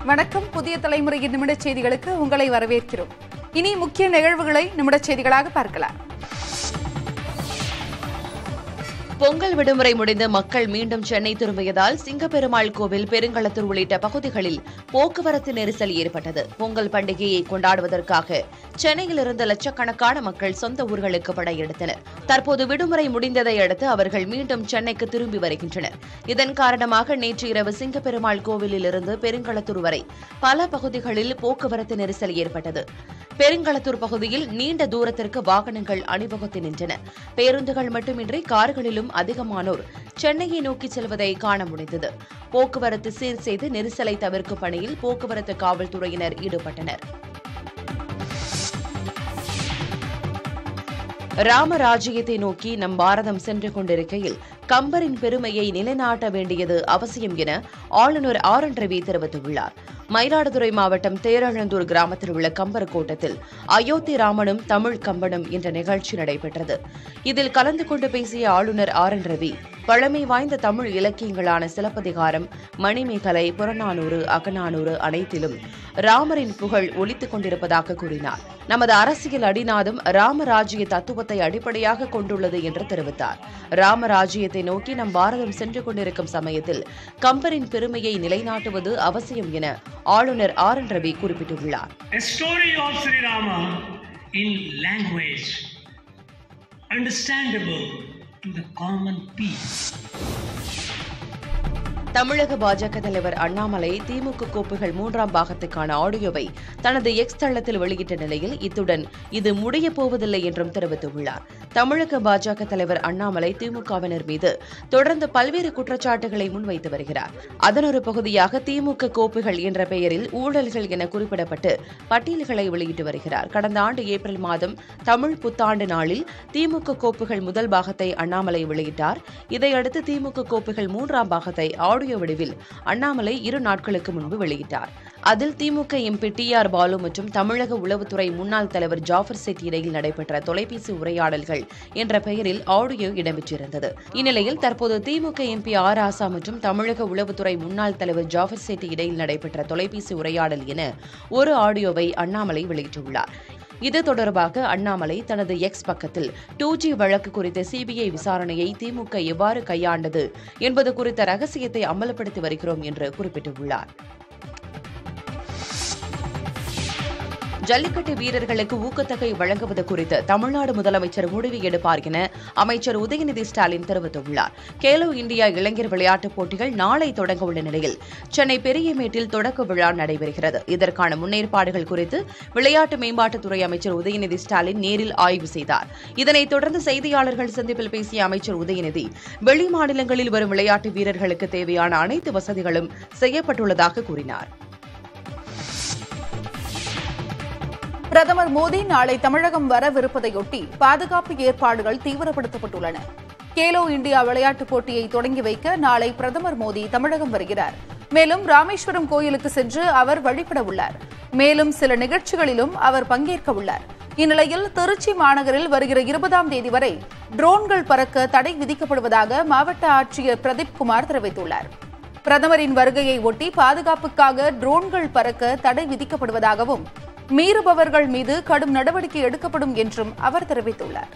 வணக்கம் புதிய தலைமுறையின் நிமிட செய்திகளுக்கு உங்களை வரவேற்கிறோம் இனி முக்கிய நிகழ்வுகளை நிமிட செய்திகளாக பார்க்கலாம் பொங்கல் விடுமுறை முடிந்து மக்கள் மீண்டும் சென்னை திரும்பியதால் சிங்கப்பெருமாள் கோவில் பெருங்களத்தூர் உள்ளிட்ட பகுதிகளில் போக்குவரத்து நெரிசல் ஏற்பட்டது பொங்கல் பண்டிகையை கொண்டாடுவதற்காக சென்னையில் இருந்த லட்சக்கணக்கான மக்கள் சொந்த ஊர்களுக்கு படையெடுத்தனர் தற்போது விடுமுறை முடிந்ததை அடுத்து அவர்கள் மீண்டும் சென்னைக்கு திரும்பி வருகின்றனர் இதன் காரணமாக நேற்று இரவு சிங்கப்பெருமாள் கோவிலில் இருந்து பெருங்களத்தூர் வரை பல பகுதிகளில் போக்குவரத்து நெரிசல் ஏற்பட்டது பெருங்களத்தூர் பகுதியில் நீண்ட தூரத்திற்கு வாகனங்கள் அணிவகுத்து நின்றன பேருந்துகள் மட்டுமின்றி கார்களிலும் அதிகமானோர் சென்னையை நோக்கி செல்வதை காண முடிந்தது போக்குவரத்து சீர் செய்து நெரிசலை தவிர்க்கும் பணியில் போக்குவரத்து காவல்துறையினர் ஈடுபட்டனர் ராமராஜ்யத்தை நோக்கி நம் பாரதம் சென்று கொண்டிருக்கையில் கம்பரின் பெருமையை நிலைநாட்ட வேண்டியது அவசியம் என ஆளுநர் ஆர் என் ரவி தெரிவித்துள்ளார் மயிலாடுதுறை மாவட்டம் தேரழந்தூர் கிராமத்தில் உள்ள கம்பர் கோட்டத்தில் அயோத்தி ராமனும் தமிழ் கம்பனும் என்ற நிகழ்ச்சி நடைபெற்றது இதில் கலந்து கொண்டு பேசிய ஆளுநர் ஆர் என் ரவி பழமை வாய்ந்த தமிழ் இலக்கியங்களான சிலப்பதிகாரம் மணிமேகலை புறநானூறு அகநானூறு அனைத்திலும் ராமரின் புகழ் ஒலித்துக் கொண்டிருப்பதாக கூறினார் நமது அரசியல் அடிநாதம் ராமராஜ்ய தத்துவத்தை அடிப்படையாக கொண்டுள்ளது என்று தெரிவித்தார் ராமராஜ்யத்தை நோக்கி நம் பாரதம் சென்று கொண்டிருக்கும் சமயத்தில் கம்பரின் பெருமையை நிலைநாட்டுவது அவசியம் என ஆளுநர் ஆர் என் ரவி குறிப்பிட்டுள்ளார் A story of Sri Rama in language understandable to the common peace. தமிழக பாஜக தலைவர் அண்ணாமலை திமுக கோப்புகள் மூன்றாம் பாகத்துக்கான ஆடியோவை தனது எக்ஸ் தளத்தில் வெளியிட்ட நிலையில் இத்துடன் இது முடியப் போவதில்லை என்றும் தெரிவித்துள்ளார் தமிழக பாஜக தலைவர் அண்ணாமலை திமுகவினர் மீது தொடர்ந்து பல்வேறு குற்றச்சாட்டுகளை முன்வைத்து வருகிறார் அதன் ஒரு பகுதியாக திமுக கோப்புகள் என்ற பெயரில் ஊழல்கள் என குறிப்பிடப்பட்டு பட்டியல்களை வெளியிட்டு வருகிறார் கடந்த ஆண்டு ஏப்ரல் மாதம் தமிழ் புத்தாண்டு நாளில் திமுக கோப்புகள் முதல் பாகத்தை அண்ணாமலை வெளியிட்டார் இதையடுத்து திமுக கோப்புகள் மூன்றாம் பாகத்தை ஆடியோ வடிவில் அண்ணாமலை இரு நாட்களுக்கு முன்பு வெளியிட்டார் அதில் DMK MP T R Baalu மற்றும் தமிழக உளவுத்துறை முன்னாள் தலைவர் ஜாஃபர் செட் இடையில் நடைபெற்ற தொலைபேசி உரையாடல்கள் என்ற பெயரில் ஆடியோ இடம்பெற்றிருந்தது இந்நிலையில் தற்போது திமுக எம்பி ஆர் ஆசா மற்றும் தமிழக உளவுத்துறை முன்னாள் தலைவர் ஜாஃபர் செட்டி இடையில் நடைபெற்ற தொலைபேசி உரையாடல் என ஒரு ஆடியோவை அண்ணாமலை வெளியிட்டுள்ளார் இது தொடர்பாக அண்ணாமலை தனது எக்ஸ் பக்கத்தில் டூ ஜி வழக்கு குறித்த சிபிஐ விசாரணையை திமுக எவ்வாறு கையாண்டது என்பது குறித்த ரகசியத்தை அமலப்படுத்தி வருகிறோம் என்று குறிப்பிட்டுள்ளார் ஜல்லிக்கட்டு வீரர்களுக்கு ஊக்கத்தொகை வழங்குவது குறித்து தமிழ்நாடு முதலமைச்சர் முடிவு எடுப்பார் என அமைச்சர் உதயநிதி ஸ்டாலின் தெரிவித்துள்ளார் கேலோ இந்தியா இளைஞர் விளையாட்டுப் போட்டிகள் நாளை தொடங்க உள்ள நிலையில் சென்னை பெரியமேட்டில் தொடக்க விழா நடைபெறுகிறது இதற்கான முன்னேற்பாடுகள் குறித்து விளையாட்டு மேம்பாட்டுத்துறை அமைச்சர் உதயநிதி ஸ்டாலின் நேரில் ஆய்வு செய்தார் இதனைத் தொடர்ந்து செய்தியாளர்கள் சந்திப்பில் பேசிய அமைச்சர் உதயநிதி வெளி மாநிலங்களில் வரும் விளையாட்டு வீரர்களுக்கு தேவையான அனைத்து வசதிகளும் செய்யப்பட்டுள்ளதாக கூறினார் பிரதமர் மோடி நாளை தமிழகம் வரவிருப்பதையொட்டி பாதுகாப்பு ஏற்பாடுகள் தீவிரப்படுத்தப்பட்டுள்ளன கேலோ இந்தியா விளையாட்டுப் போட்டியை தொடங்கி வைக்க நாளை பிரதமர் மோடி தமிழகம் வருகிறார் மேலும் ராமேஸ்வரம் கோயிலுக்கு சென்று அவர் வழிபட உள்ளார் மேலும் சில நிகழ்ச்சிகளிலும் அவர் பங்கேற்க உள்ளார் இந்நிலையில் திருச்சி மாநகரில் வருகிற இருபதாம் தேதி வரை ட்ரோன்கள் பறக்க தடை விதிக்கப்படுவதாக மாவட்ட ஆட்சியர் பிரதீப் குமார் தெரிவித்துள்ளார் பிரதமரின் வருகையை ஒட்டி பாதுகாப்புக்காக ட்ரோன்கள் பறக்க தடை விதிக்கப்படுவதாகவும் மீறுபவர்கள் மீது கடும் நடவடிக்கை எடுக்கப்படும் என்றும் அவர் தெரிவித்துள்ளார்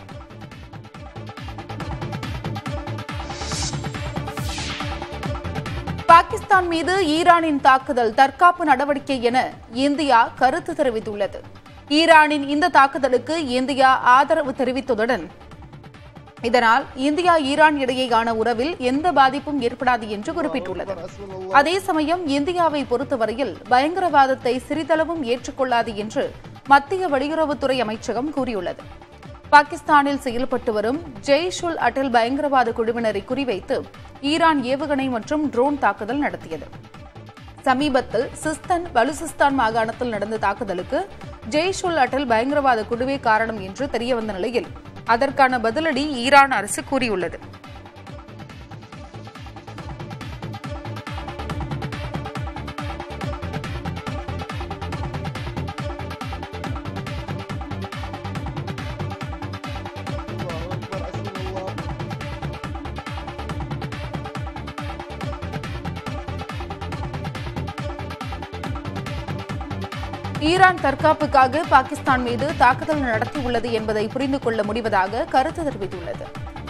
பாகிஸ்தான் மீது ஈரானின் தாக்குதல் தற்காப்பு நடவடிக்கை என இந்தியா கருத்து தெரிவித்துள்ளது ஈரானின் இந்த தாக்குதலுக்கு இந்தியா ஆதரவு தெரிவித்ததுடன் இதனால் இந்தியா ஈரான் இடையேயான உறவில் எந்த பாதிப்பும் ஏற்படாது என்று குறிப்பிட்டுள்ளது அதே சமயம் இந்தியாவை பொறுத்தவரையில் பயங்கரவாதத்தை சிறிதளவும் ஏற்றுக்கொள்ளாது என்று மத்திய வெளியுறவுத்துறை அமைச்சகம் கூறியுள்ளது பாகிஸ்தானில் செயல்பட்டு வரும் ஜெய்ஷ் உல் அட்டல் பயங்கரவாத குழுவினரை குறிவைத்து ஈரான் ஏவுகணை மற்றும் ட்ரோன் தாக்குதல் நடத்தியது சமீபத்தில் சிஸ்தான் பலுசிஸ்தான் மாகாணத்தில் நடந்த தாக்குதலுக்கு ஜெய்ஷ் உல் அட்டல் பயங்கரவாத குழுவே காரணம் என்று தெரியவந்த நிலையில் அதற்கான பதிலடி ஈரான் அரசு கூறியுள்ளது ஈரான் தற்காப்புக்காக பாகிஸ்தான் மீது தாக்குதல் நடத்தியுள்ளது என்பதை புரிந்து கொள்ள முடிவதாக கருத்து தெரிவித்துள்ளது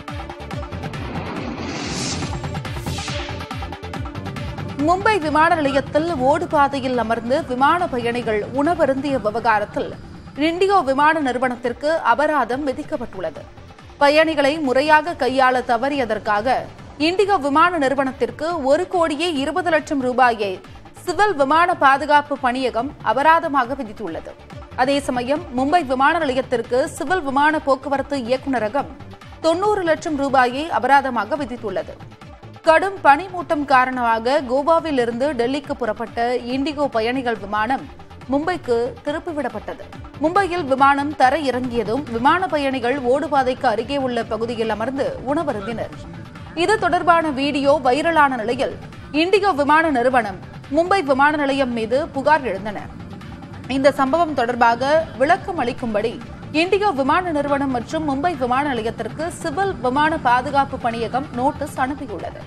மும்பை விமான நிலையத்தில் ஓடுபாதையில் அமர்ந்து விமான பயணிகள் உணவருந்திய விவகாரத்தில் இண்டிகோ விமான நிறுவனத்திற்கு அபராதம் விதிக்கப்பட்டுள்ளது பயணிகளை முறையாக கையாள தவறியதற்காக இண்டிகோ விமான நிறுவனத்திற்கு ஒரு கோடியே இருபது லட்சம் ரூபாயை சிவில் விமான பாதுகாப்பு பணியகம் அபராதமாக விதித்துள்ளது அதே சமயம் மும்பை விமான நிலையத்திற்கு சிவில் விமான போக்குவரத்து இயக்குநரகம் தொன்னூறு லட்சம் ரூபாயை அபராதமாக விதித்துள்ளது கடும் பனிமூட்டம் காரணமாக கோவாவில் இருந்து டெல்லிக்கு புறப்பட்ட இண்டிகோ பயணிகள் விமானம் மும்பைக்கு திருப்பிவிடப்பட்டது மும்பையில் விமானம் தர இறங்கியதும் விமான பயணிகள் ஓடுபாதைக்கு அருகே உள்ள பகுதியில் அமர்ந்து உணவருந்தினர் இது தொடர்பான வீடியோ வைரலான நிலையில் இண்டிகோ விமான நிறுவனம் மும்பை விமான நிலையம் மீது புகார் எழுந்தன இந்த சம்பவம் தொடர்பாக விளக்கம் அளிக்கும்படி இண்டிகோ விமான நிறுவனம் மற்றும் மும்பை விமான நிலையத்திற்கு சிவில் விமான பாதுகாப்பு பணியகம் நோட்டீஸ் அனுப்பியுள்ளது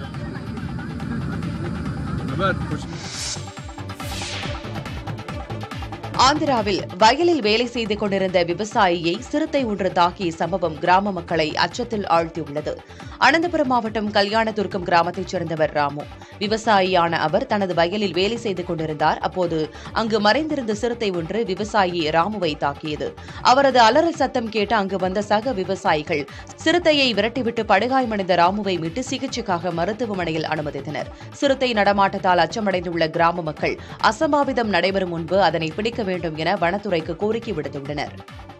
ஆந்திராவில் வயலில் வேலை செய்து கொண்டிருந்த விவசாயியை சிறுத்தை ஒன்று தாக்கிய சம்பவம் கிராம மக்களை அச்சத்தில் ஆழ்த்தியுள்ளது அனந்தபுரம் மாவட்டம் கல்யாணதுர்க்கம் கிராமத்தைச் சேர்ந்தவர் ராமு விவசாயியான அவர் தனது வயலில் வேலை செய்து கொண்டிருந்தார் அப்போது அங்கு மறைந்திருந்த சிறுத்தை ஒன்று விவசாயி ராமுவை தாக்கியது அவரது அலறல் சத்தம் கேட்டு அங்கு வந்த சக விவசாயிகள் சிறுத்தையை விரட்டிவிட்டு படுகாயமடைந்த ராமுவை மீட்டு சிகிச்சைக்காக மருத்துவமனையில் அனுமதித்தனர் சிறுத்தை நடமாட்டத்தால் அச்சமடைந்துள்ள கிராம மக்கள் அசம்பாவிதம் நடைபெறும் முன்பு அதனை பிடிக்க வேண்டும் என வனத்துறைக்கு கோரிக்கை விடுத்துள்ளனர்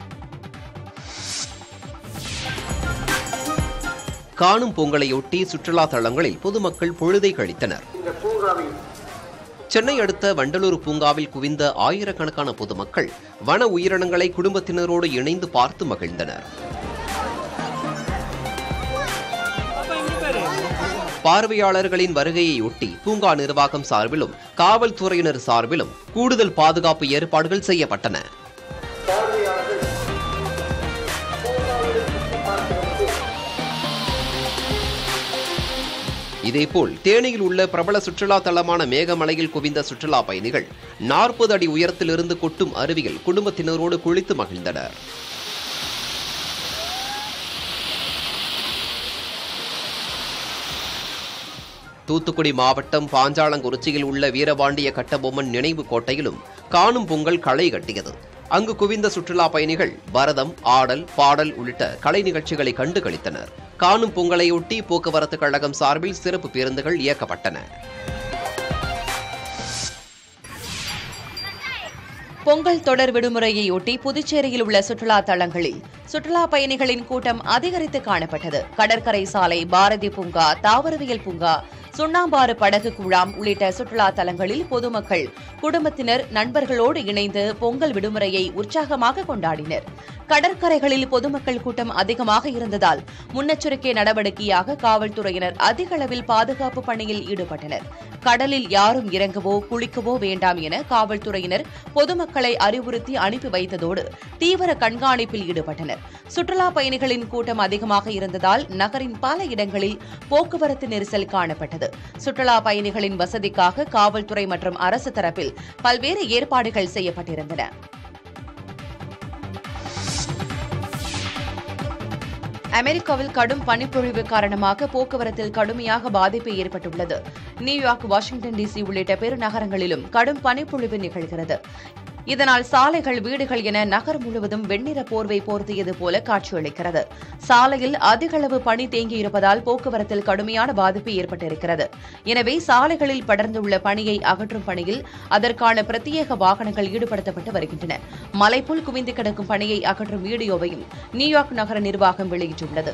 காணும் பொங்கலையொட்டி சுற்றுலா தலங்களில் பொதுமக்கள் பொழுதை கழித்தனர் சென்னை அடுத்த வண்டலூர் பூங்காவில் குவிந்த ஆயிரக்கணக்கான பொதுமக்கள் வன உயிரினங்களை குடும்பத்தினரோடு இணைந்து பார்த்து மகிழ்ந்தனர் பார்வையாளர்களின் வருகையையொட்டி பூங்கா நிர்வாகம் சார்பிலும் காவல்துறையினர் சார்பிலும் கூடுதல் பாதுகாப்பு ஏற்பாடுகள் செய்யப்பட்டன இதேபோல் தேனியில் உள்ள பிரபல சுற்றுலா தலமான மேகமலையில் குவிந்த சுற்றுலா பயணிகள் நாற்பது அடி உயரத்திலிருந்து கொட்டும் அருவியில் குடும்பத்தினரோடு குளித்து மகிழ்ந்தனர் தூத்துக்குடி மாவட்டம் பாஞ்சாலங்குறிச்சியில் உள்ள வீரபாண்டிய கட்டபொம்மன் நினைவு கோட்டையிலும் காணும் பொங்கல் களை கட்டியது அங்கு குவிந்த சுற்றுலா பயணிகள் பரதம் ஆடல் பாடல் உள்ளிட்ட கலை நிகழ்ச்சிகளை கண்டு களித்தனர் காணும் பொங்கலையொட்டி போக்குவரத்து கழகம் சார்பில் சிறப்பு பேருந்துகள் இயக்கப்பட்டன பொங்கல் தொடர் விடுமுறையொட்டி புதுச்சேரியில் உள்ள சுற்றுலா தலங்களில் சுற்றுலா பயணிகளின் கூட்டம் அதிகரித்து காணப்பட்டது கடற்கரை சாலை பாரதி பூங்கா தாவரவியல் பூங்கா சுண்ணாம்பாறு படகு குழாம் உள்ளிட்ட சுற்றுலா தலங்களில் பொதுமக்கள் குடும்பத்தினர் நண்பர்களோடு இணைந்து பொங்கல் விடுமுறையை உற்சாகமாக கொண்டாடினர் கடற்கரைகளில் பொதுமக்கள் கூட்டம் அதிகமாக இருந்ததால் முன்னெச்சரிக்கை நடவடிக்கையாக காவல்துறையினர் அதிக அளவில் பாதுகாப்பு பணியில் ஈடுபட்டனர் கடலில் யாரும் இறங்கவோ குளிக்கவோ வேண்டாம் என காவல்துறையினர் பொதுமக்களை அறிவுறுத்தி அனுப்பி வைத்ததோடு தீவிர கண்காணிப்பில் ஈடுபட்டனர் சுற்றுலா பயணிகளின் கூட்டம் அதிகமாக இருந்ததால் நகரின் பல இடங்களில் போக்குவரத்து நெரிசல் காணப்பட்டது சுற்றுலா பயணிகளின் வசதிக்காக காவல்துறை மற்றும் அரசு தரப்பில் பல்வேறு ஏற்பாடுகள் செய்யப்பட்டிருந்தன அமெரிக்காவில் கடும் பனிப்பொழிவு காரணமாக போக்குவரத்தில் கடுமையாக பாதிப்பு ஏற்பட்டுள்ளது நியூயார்க் வாஷிங்டன் டிசி உள்ளிட்ட பெருநகரங்களிலும் கடும் பனிப்பொழிவு நிகழ்கிறது இதனால் சாலைகள் வீடுகள் என நகர் முழுவதும் வெண்ணிற போர்வை போர்த்தியது போல காட்சியளிக்கிறது சாலையில் அதிக அளவு பனி தேங்கியிருப்பதால் போக்குவரத்தில் கடுமையான பாதிப்பு ஏற்பட்டிருக்கிறது எனவே சாலைகளில் படர்ந்துள்ள பனியை அகற்றும் பணியில் அதற்கான பிரத்யேக வாகனங்கள் ஈடுபடுத்தப்பட்டு வருகின்றன மலைப்புல் குவிந்து கிடக்கும் பனியை அகற்றும் வீடியோவையும் நியூயார்க் நகர நிர்வாகம் வெளியிட்டுள்ளது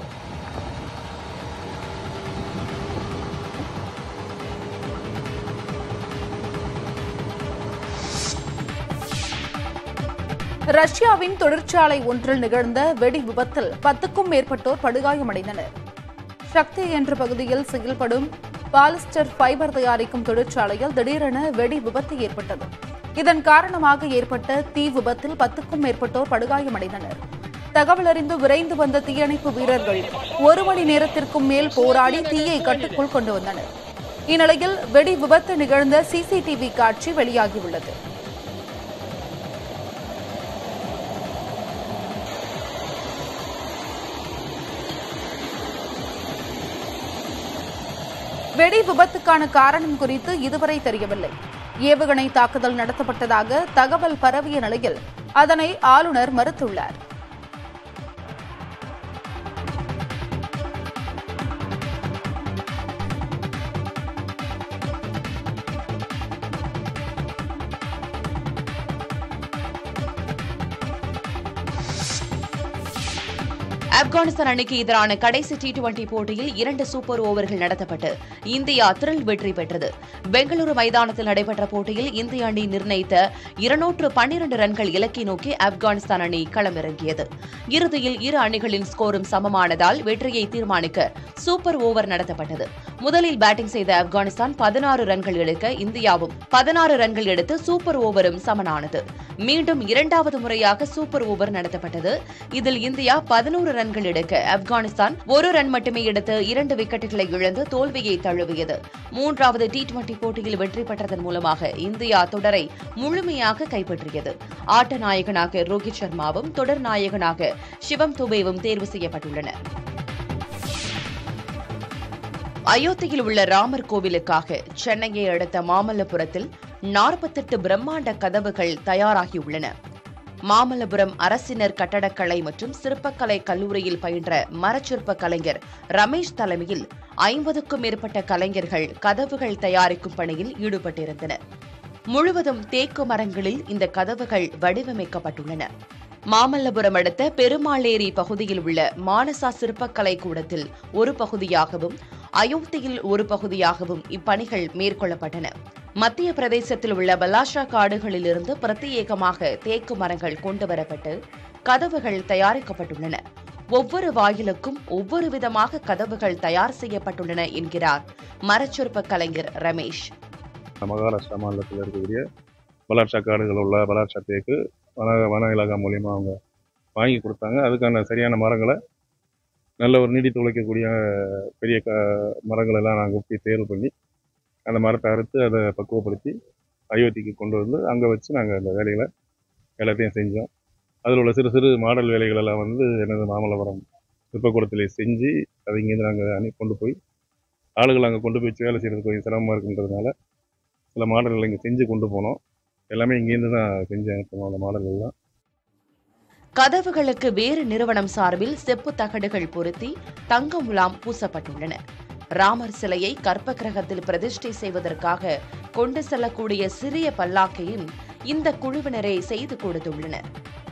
ரஷ்யாவின் தொழிற்சாலை ஒன்றில் நிகழ்ந்த வெடி விபத்தில் பத்துக்கும் மேற்பட்டோர் படுகாயமடைந்தனர் சக்தி என்ற பகுதியில் செயல்படும் பாலிஸ்டர் ஃபைபர் தயாரிக்கும் தொழிற்சாலையில் திடீரென வெடி விபத்து ஏற்பட்டது இதன் காரணமாக ஏற்பட்ட தீ விபத்தில் பத்துக்கும் மேற்பட்டோர் படுகாயமடைந்தனர் தகவல் அறிந்து விரைந்து வந்த தீயணைப்பு வீரர்கள் ஒரு மணி நேரத்திற்கும் மேல் போராடி தீயை கட்டுக்குள் கொண்டு வந்தனர் இந்நிலையில் வெடி விபத்து நிகழ்ந்த சிசிடிவி காட்சி வெளியாகியுள்ளது வெடி விபத்துக்கான காரணம் குறித்து இதுவரை தெரியவில்லை ஏவுகணை தாக்குதல் நடத்தப்பட்டதாக தகவல் பரவிய நிலையில் அதனை ஆளுநர் மறுத்துள்ளார் ஆப்கானிஸ்தான் அணிக்கு எதிரான கடைசி டி டுவெண்டி போட்டியில் இரண்டு சூப்பர் ஓவர்கள் நடத்தப்பட்டு இந்தியா த்ரில் வெற்றி பெற்றது பெங்களூரு மைதானத்தில் நடைபெற்ற போட்டியில் இந்திய அணி நிர்ணயித்த இருநூற்று பன்னிரண்டு ரன்கள் இலக்கை நோக்கி ஆப்கானிஸ்தான் அணி களமிறங்கியது இறுதியில் இரு அணிகளின் ஸ்கோரும் சமமானதால் வெற்றியை தீர்மானிக்க சூப்பர் ஓவர் நடத்தப்பட்டது முதலில் பேட்டிங் செய்த ஆப்கானிஸ்தான் பதினாறு ரன்கள் எடுக்க இந்தியாவும் பதினாறு ரன்கள் எடுத்து சூப்பர் ஓவரும் சமனானது மீண்டும் இரண்டாவது முறையாக சூப்பர் ஓவர் நடத்தப்பட்டது இதில் இந்தியா பதினோரு ரன்கள் எடுக்க ஆப்கானிஸ்தான் ஒரு ரன் மட்டுமே எடுத்து இரண்டு விக்கெட்டுகளை இழந்து தோல்வியை தழுவியது மூன்றாவது டி டுவெண்டி போட்டியில் வெற்றி பெற்றதன் மூலமாக இந்தியா தொடரை முழுமையாக கைப்பற்றியது ஆட்ட நாயகனாக ரோஹித் சர்மாவும் தொடர் நாயகனாக சிவம் துபேவும் தேர்வு செய்யப்பட்டுள்ளனர் அயோத்தியில் உள்ள ராமர் கோவிலுக்காக சென்னையை அடுத்த மாமல்லபுரத்தில் நாற்பத்தெட்டு பிரம்மாண்ட கதவுகள் தயாராகியுள்ளன மாமல்லபுரம் அரசினர் கட்டடக்கலை மற்றும் சிற்பக்கலை கல்லூரியில் பயின்ற மரச்சிற்ப கலைஞர் ரமேஷ் தலைமையில் ஐம்பதுக்கும் மேற்பட்ட கலைஞர்கள் கதவுகள் தயாரிக்கும் பணியில் ஈடுபட்டிருந்தனர் முழுவதும் தேக்கு மரங்களில் இந்த கதவுகள் வடிவமைக்கப்பட்டுள்ளன மாமல்லபுரம் அடுத்த பெருமாளேரி பகுதியில் உள்ள மானசா சிற்பக்கலை கூடத்தில் ஒரு பகுதியாகவும் அயோத்தியில் ஒரு பகுதியாகவும் இப்பணிகள் மேற்கொள்ளப்பட்டன மத்திய பிரதேசத்தில் உள்ள பலாஷா காடுகளிலிருந்து பிரத்யேகமாக தேக்கு மரங்கள் கொண்டுவரப்பட்டு கதவுகள் தயாரிக்கப்பட்டுள்ளன ஒவ்வொரு வாயிலுக்கும் ஒவ்வொரு விதமாக கதவுகள் தயார் செய்யப்பட்டுள்ளன என்கிறார் மரச்சிற்ப கலைஞர் ரமேஷ் மகாராஷ்டிரா மாநிலத்தில் இருக்கக்கூடிய பலாட்சா காடுகள் உள்ள பலாட்சா தேக்கு வன வன இலாகா மூலியமா அவங்க வாங்கி கொடுத்தாங்க அதுக்கான சரியான மரங்களை நல்ல ஒரு நீடித்து உழைக்கக்கூடிய பெரிய க மரங்கள் எல்லாம் நாங்கள் போய் தேர்வு பண்ணி அந்த மரத்தை அறுத்து அதை பக்குவப்படுத்தி அயோத்திக்கு கொண்டு வந்து அங்கே வச்சு நாங்கள் அந்த வேலைகளை எல்லாத்தையும் செஞ்சோம் அதில் உள்ள சிறு சிறு மாடல் வேலைகள் எல்லாம் வந்து எனது மாமல்லபுரம் சிற்பக்கூடத்திலே செஞ்சு அதை இங்கேருந்து நாங்கள் அணி கொண்டு போய் ஆளுகள் அங்கே கொண்டு போய் வச்சு வேலை செய்கிறது கொஞ்சம் சிரமமாக இருக்குன்றதுனால சில மாடல்கள் இங்கே செஞ்சு கொண்டு போனோம் எல்லாமே இங்கேருந்து தான் செஞ்சு அனுப்பணும் அந்த மாடல்கள்லாம் கதவுகளுக்கு வேறு நிறுவனம் சார்பில் செப்பு தகடுகள் பொருத்தி தங்க முலாம் பூசப்பட்டுள்ளன ராமர் சிலையை கற்ப கிரகத்தில் பிரதிஷ்டை செய்வதற்காக கொண்டு செல்லக்கூடிய சிறிய பல்லாக்கையும் இந்த குழுவினரே செய்து கொடுத்துள்ளனர்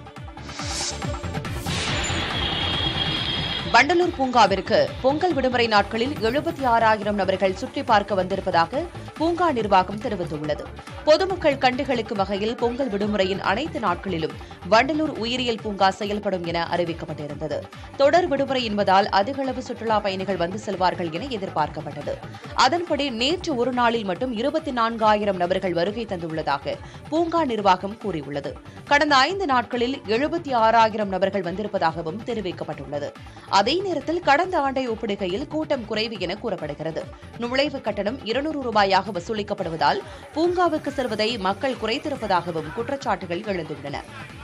வண்டலூர் பூங்காவிற்கு பொங்கல் விடுமுறை நாட்களில் எழுபத்தி ஆறாயிரம் நபர்கள் சுற்றி பார்க்க வந்திருப்பதாக பூங்கா நிர்வாகம் தெரிவித்துள்ளது பொதுமக்கள் கண்டுகளிக்கும் வகையில் பொங்கல் விடுமுறையின் அனைத்து நாட்களிலும் வண்டலூர் உயிரியல் பூங்கா செயல்படும் என அறிவிக்கப்பட்டிருந்தது தொடர் விடுமுறை என்பதால் அதிகளவு சுற்றுலா பயணிகள் வந்து செல்வார்கள் என எதிர்பார்க்கப்பட்டது அதன்படி நேற்று ஒரு நாளில் மட்டும் இருபத்தி நான்காயிரம் நபர்கள் வருகை தந்துள்ளதாக பூங்கா நிர்வாகம் கூறியுள்ளது கடந்த ஐந்து நாட்களில் எழுபத்தி ஆறாயிரம் நபர்கள் வந்திருப்பதாகவும் தெரிவிக்கப்பட்டுள்ளது அதே நேரத்தில் கடந்த ஆண்டை ஒப்பிடுகையில் கூட்டம் குறைவு என கூறப்படுகிறது நுழைவு கட்டணம் இருநூறு ரூபாயாக வசூலிக்கப்படுவதால் பூங்காவுக்கு செல்வதை மக்கள் குறைத்திருப்பதாகவும் குற்றச்சாட்டுகள் எழுந்துள்ளன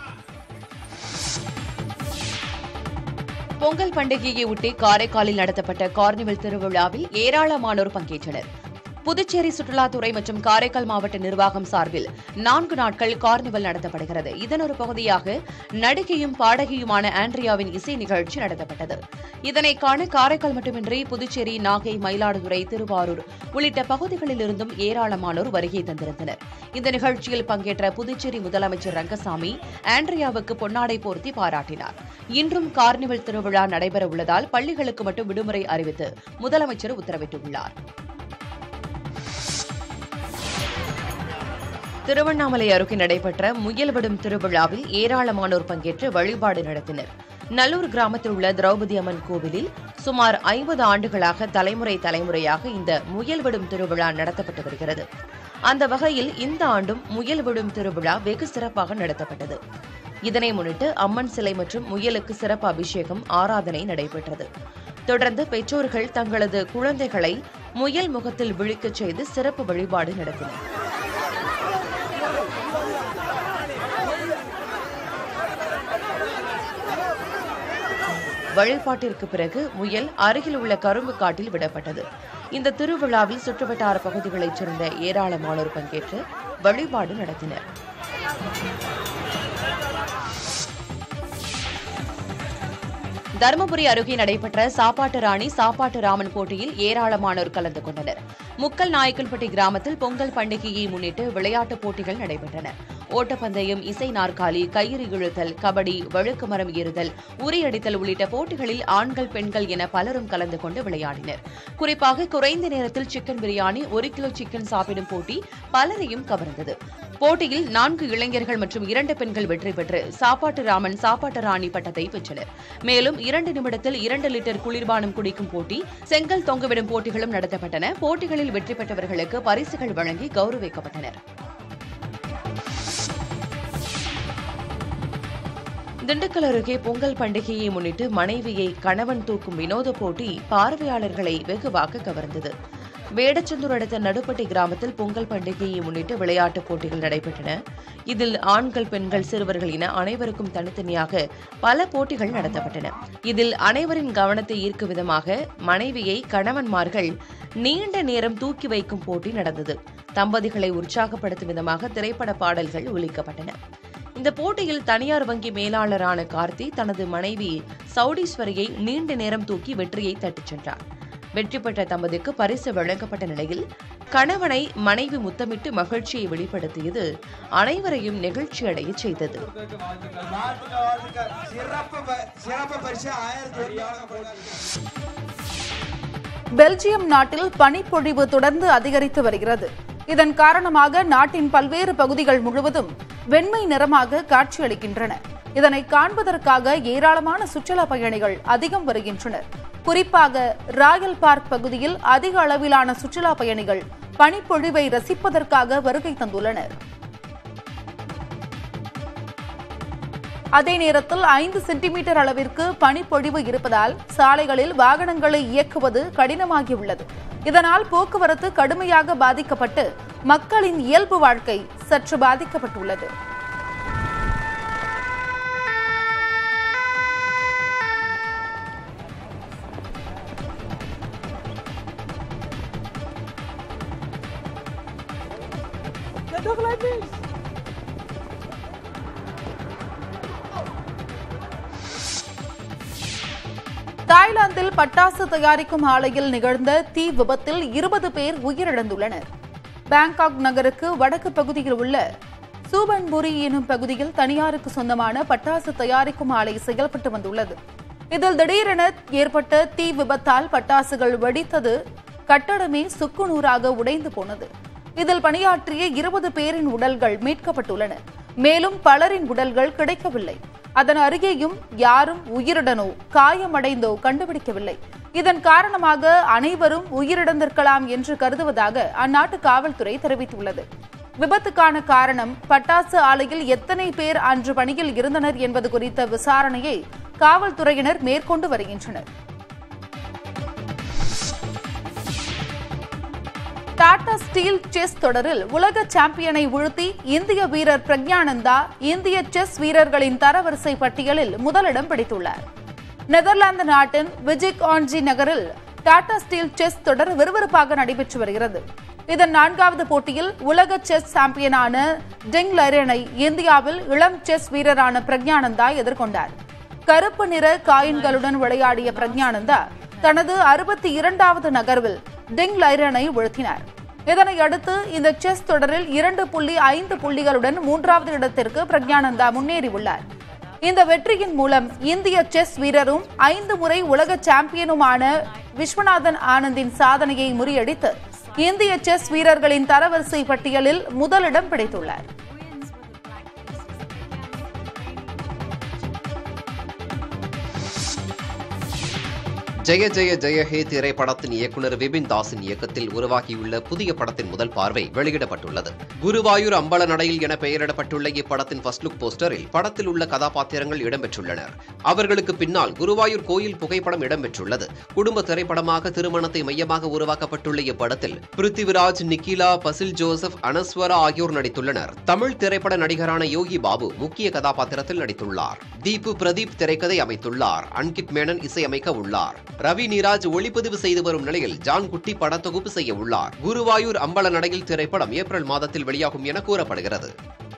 பொங்கல் பண்டிகையை ஒட்டி காரைக்காலில் நடத்தப்பட்ட கார்னிவல் திருவிழாவில் ஏராளமானோர் பங்கேற்றனர் புதுச்சேரி சுற்றுலாத்துறை மற்றும் காரைக்கால் மாவட்ட நிர்வாகம் சார்பில் நான்கு நாட்கள் கார்னிவல் நடத்தப்படுகிறது இதன் ஒரு பகுதியாக நடிகையும் பாடகியுமான ஆண்ட்ரியாவின் இசை நிகழ்ச்சி நடத்தப்பட்டது இதனை காண காரைக்கால் மட்டுமின்றி புதுச்சேரி நாகை மயிலாடுதுறை திருவாரூர் உள்ளிட்ட பகுதிகளிலிருந்தும் ஏராளமானோர் வருகை தந்திருந்தனர் இந்த நிகழ்ச்சியில் பங்கேற்ற புதுச்சேரி முதலமைச்சர் ரங்கசாமி ஆண்ட்ரியாவுக்கு பொன்னாடை போர்த்தி பாராட்டினார் இன்றும் கார்னிவல் திருவிழா நடைபெற உள்ளதால் பள்ளிகளுக்கு மட்டும் விடுமுறை அறிவித்து முதலமைச்சர் உத்தரவிட்டுள்ளார் திருவண்ணாமலை அருகே நடைபெற்ற முயல்விடும் திருவிழாவில் ஏராளமானோர் பங்கேற்று வழிபாடு நடத்தினர் நல்லூர் கிராமத்தில் உள்ள திரௌபதி அம்மன் கோவிலில் சுமார் ஐம்பது ஆண்டுகளாக தலைமுறை தலைமுறையாக இந்த முயல்விடும் திருவிழா நடத்தப்பட்டு வருகிறது அந்த வகையில் இந்த ஆண்டும் முயல்விடும் திருவிழா வெகு சிறப்பாக நடத்தப்பட்டது இதனை முன்னிட்டு அம்மன் சிலை மற்றும் முயலுக்கு சிறப்பு அபிஷேகம் ஆராதனை நடைபெற்றது தொடர்ந்து பெற்றோர்கள் தங்களது குழந்தைகளை முயல் முகத்தில் விழிக்கச் செய்து சிறப்பு வழிபாடு நடத்தினர் வழிபாட்டிற்கு பிறகு முயல் அருகில் உள்ள கரும்பு காட்டில் விடப்பட்டது இந்த திருவிழாவில் சுற்றுவட்டார பகுதிகளைச் சேர்ந்த ஏராளமானோர் பங்கேற்று வழிபாடு நடத்தினர் தருமபுரி அருகே நடைபெற்ற சாப்பாட்டு ராணி சாப்பாட்டு ராமன் போட்டியில் ஏராளமானோர் கலந்து கொண்டனர் முக்கல் நாயக்கன்பட்டி கிராமத்தில் பொங்கல் பண்டிகையை முன்னிட்டு விளையாட்டுப் போட்டிகள் நடைபெற்றன ஓட்டப்பந்தயம் இசை நாற்காலி கயிறு இழுத்தல் கபடி வழுக்கு மரம் ஏறுதல் உரியடித்தல் உள்ளிட்ட போட்டிகளில் ஆண்கள் பெண்கள் என பலரும் கலந்து கொண்டு விளையாடினர் குறிப்பாக குறைந்த நேரத்தில் சிக்கன் பிரியாணி ஒரு கிலோ சிக்கன் சாப்பிடும் போட்டி பலரையும் கவர்ந்தது போட்டியில் நான்கு இளைஞர்கள் மற்றும் இரண்டு பெண்கள் வெற்றி பெற்று சாப்பாட்டு ராமன் சாப்பாட்டு ராணி பட்டத்தை பெற்றனர் மேலும் இரண்டு நிமிடத்தில் இரண்டு லிட்டர் குளிர்பானம் குடிக்கும் போட்டி செங்கல் தொங்கவிடும் போட்டிகளும் நடத்தப்பட்டன போட்டிகளில் வெற்றி பெற்றவர்களுக்கு பரிசுகள் வழங்கி கௌரவிக்கப்பட்டனர் திண்டுக்கல் அருகே பொங்கல் பண்டிகையை முன்னிட்டு மனைவியை கணவன் தூக்கும் வினோத போட்டி பார்வையாளர்களை வெகுவாக கவர்ந்தது வேடச்சந்தூர் அடுத்த நடுப்பட்டி கிராமத்தில் பொங்கல் பண்டிகையை முன்னிட்டு விளையாட்டுப் போட்டிகள் நடைபெற்றன இதில் ஆண்கள் பெண்கள் சிறுவர்கள் என அனைவருக்கும் தனித்தனியாக பல போட்டிகள் நடத்தப்பட்டன இதில் அனைவரின் கவனத்தை ஈர்க்கும் விதமாக மனைவியை கணவன்மார்கள் நீண்ட நேரம் தூக்கி வைக்கும் போட்டி நடந்தது தம்பதிகளை உற்சாகப்படுத்தும் விதமாக திரைப்பட பாடல்கள் ஒலிக்கப்பட்டன இந்த போட்டியில் தனியார் வங்கி மேலாளரான கார்த்தி தனது மனைவி சௌடீஸ்வரியை நீண்ட நேரம் தூக்கி வெற்றியை தட்டிச் சென்றார் வெற்றி பெற்ற தம்பதிக்கு பரிசு வழங்கப்பட்ட நிலையில் கணவனை மனைவி முத்தமிட்டு மகிழ்ச்சியை வெளிப்படுத்தியது அனைவரையும் நெகிழ்ச்சியடைய செய்தது சிறப்பு ப- சிறப்பு பரிசு ஆயிரத்தி ஒரு பெல்ஜியம் நாட்டில் பனிப்பொழிவு தொடர்ந்து அதிகரித்து வருகிறது இதன் காரணமாக நாட்டின் பல்வேறு பகுதிகள் முழுவதும் வெண்மை நிறமாக காட்சியளிக்கின்றன இதனை காண்பதற்காக ஏராளமான சுற்றுலா பயணிகள் அதிகம் வருகின்றனர் குறிப்பாக ராயல் பார்க் பகுதியில் அதிக அளவிலான சுற்றுலா பயணிகள் பனிப்பொழிவை ரசிப்பதற்காக வருகை தந்துள்ளனர் அதே நேரத்தில் ஐந்து சென்டிமீட்டர் அளவிற்கு பனிப்பொழிவு இருப்பதால் சாலைகளில் வாகனங்களை இயக்குவது கடினமாகியுள்ளது இதனால் போக்குவரத்து கடுமையாக பாதிக்கப்பட்டு மக்களின் இயல்பு வாழ்க்கை சற்று பாதிக்கப்பட்டுள்ளது தாய்லாந்தில் பட்டாசு தயாரிக்கும் ஆலையில் நிகழ்ந்த தீ விபத்தில் இருபது பேர் உயிரிழந்துள்ளனர் பாங்காக் நகருக்கு வடக்கு பகுதியில் உள்ள சூபன்புரி எனும் பகுதியில் தனியாருக்கு சொந்தமான பட்டாசு தயாரிக்கும் ஆலை செயல்பட்டு வந்துள்ளது இதில் திடீரென ஏற்பட்ட தீ விபத்தால் பட்டாசுகள் வெடித்தது கட்டடமே சுக்குநூறாக உடைந்து போனது இதில் பணியாற்றிய இருபது பேரின் உடல்கள் மீட்கப்பட்டுள்ளன மேலும் பலரின் உடல்கள் கிடைக்கவில்லை அதன் அருகேயும் யாரும் உயிருடனோ காயமடைந்தோ கண்டுபிடிக்கவில்லை இதன் காரணமாக அனைவரும் உயிரிழந்திருக்கலாம் என்று கருதுவதாக அந்நாட்டு காவல்துறை தெரிவித்துள்ளது விபத்துக்கான காரணம் பட்டாசு ஆலையில் எத்தனை பேர் அன்று பணியில் இருந்தனர் என்பது குறித்த விசாரணையை காவல்துறையினர் மேற்கொண்டு வருகின்றனர் டாடா ஸ்டீல் செஸ் தொடரில் உலக சாம்பியனை வீழ்த்தி இந்திய வீரர் பிரக்ஞானந்தா இந்திய செஸ் வீரர்களின் தரவரிசை பட்டியலில் முதலிடம் பிடித்துள்ளார் நெதர்லாந்து நாட்டின் விஜிக் ஆன்ஜி நகரில் டாடா ஸ்டீல் செஸ் தொடர் விறுவிறுப்பாக நடைபெற்று வருகிறது இதன் நான்காவது போட்டியில் உலக செஸ் சாம்பியனான டெங் லரேனை இந்தியாவில் இளம் செஸ் வீரரான பிரக்ஞானந்தா எதிர்கொண்டார் கருப்பு நிற காயின்களுடன் விளையாடிய பிரக்ஞானந்தா தனது அறுபத்தி இரண்டாவது நகர்வில் டிங் லைரனை வீழ்த்தினார் இதனை அடுத்து இந்த செஸ் தொடரில் இரண்டு புள்ளி ஐந்து புள்ளிகளுடன் மூன்றாவது இடத்திற்கு பிரக்ஞானந்தா முன்னேறியுள்ளார் இந்த வெற்றியின் மூலம் இந்திய செஸ் வீரரும் ஐந்து முறை உலக சாம்பியனுமான விஸ்வநாதன் ஆனந்தின் சாதனையை முறியடித்து இந்திய செஸ் வீரர்களின் தரவரிசை பட்டியலில் முதலிடம் பிடித்துள்ளார் ஜெய ஜெய ஜெய ஹே திரைப்படத்தின் இயக்குனர் விபின் தாஸின் இயக்கத்தில் உருவாகியுள்ள புதிய படத்தின் முதல் பார்வை வெளியிடப்பட்டுள்ளது குருவாயூர் அம்பல நடையில் என பெயரிடப்பட்டுள்ள இப்படத்தின் ஃபர்ஸ்ட் லுக் போஸ்டரில் படத்தில் உள்ள கதாபாத்திரங்கள் இடம்பெற்றுள்ளனர் அவர்களுக்கு பின்னால் குருவாயூர் கோயில் புகைப்படம் இடம்பெற்றுள்ளது குடும்ப திரைப்படமாக திருமணத்தை மையமாக உருவாக்கப்பட்டுள்ள இப்படத்தில் பிருத்திவிராஜ் நிக்கிலா பசில் ஜோசப் அனஸ்வரா ஆகியோர் நடித்துள்ளனர் தமிழ் திரைப்பட நடிகரான யோகி பாபு முக்கிய கதாபாத்திரத்தில் நடித்துள்ளார் தீபு பிரதீப் திரைக்கதை அமைத்துள்ளார் அன்கிட் மேனன் இசையமைக்க உள்ளார் ரவி நீராஜ் ஒளிப்பதிவு செய்து வரும் நிலையில் ஜான் குட்டி படத்தொகுப்பு செய்ய உள்ளார் குருவாயூர் அம்பல நடையில் திரைப்படம் ஏப்ரல் மாதத்தில் வெளியாகும் என கூறப்படுகிறது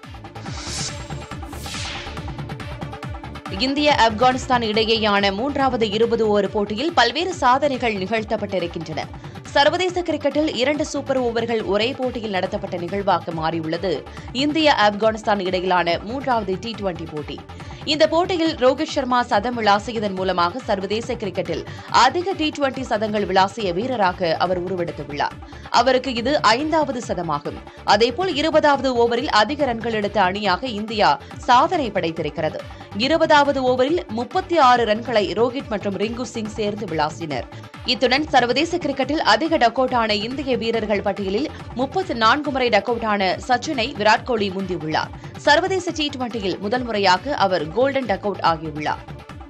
இந்திய ஆப்கானிஸ்தான் இடையேயான மூன்றாவது இருபது ஓவர் போட்டியில் பல்வேறு சாதனைகள் நிகழ்த்தப்பட்டிருக்கின்றன சர்வதேச கிரிக்கெட்டில் இரண்டு சூப்பர் ஓவர்கள் ஒரே போட்டியில் நடத்தப்பட்ட நிகழ்வாக மாறியுள்ளது இந்திய ஆப்கானிஸ்தான் இடையிலான மூன்றாவது டி டுவெண்டி போட்டி இந்த போட்டியில் ரோஹித் சர்மா சதம் விளாசியதன் மூலமாக சர்வதேச கிரிக்கெட்டில் அதிக டி டுவெண்டி சதங்கள் விளாசிய வீரராக அவர் உருவெடுத்துள்ளார் அவருக்கு இது ஐந்தாவது சதமாகும் அதேபோல் இருபதாவது ஓவரில் அதிக ரன்கள் எடுத்த அணியாக இந்தியா சாதனை படைத்திருக்கிறது இருபதாவது ஓவரில் முப்பத்தி ஆறு ரன்களை ரோஹித் மற்றும் ரிங்கு சிங் சேர்ந்து விளாசினர் இத்துடன் சர்வதேச கிரிக்கெட்டில் அதிக டக்கவுட்டான இந்திய வீரர்கள் பட்டியலில் முப்பத்தி நான்கு முறை டக்கவுட்டான சச்சினை விராட் கோலி முந்தியுள்ளார் சர்வதேச டி டுவெண்டியில் முதல் முறையாக அவர் கோல்டன் டக்கவுட் ஆகியுள்ளார்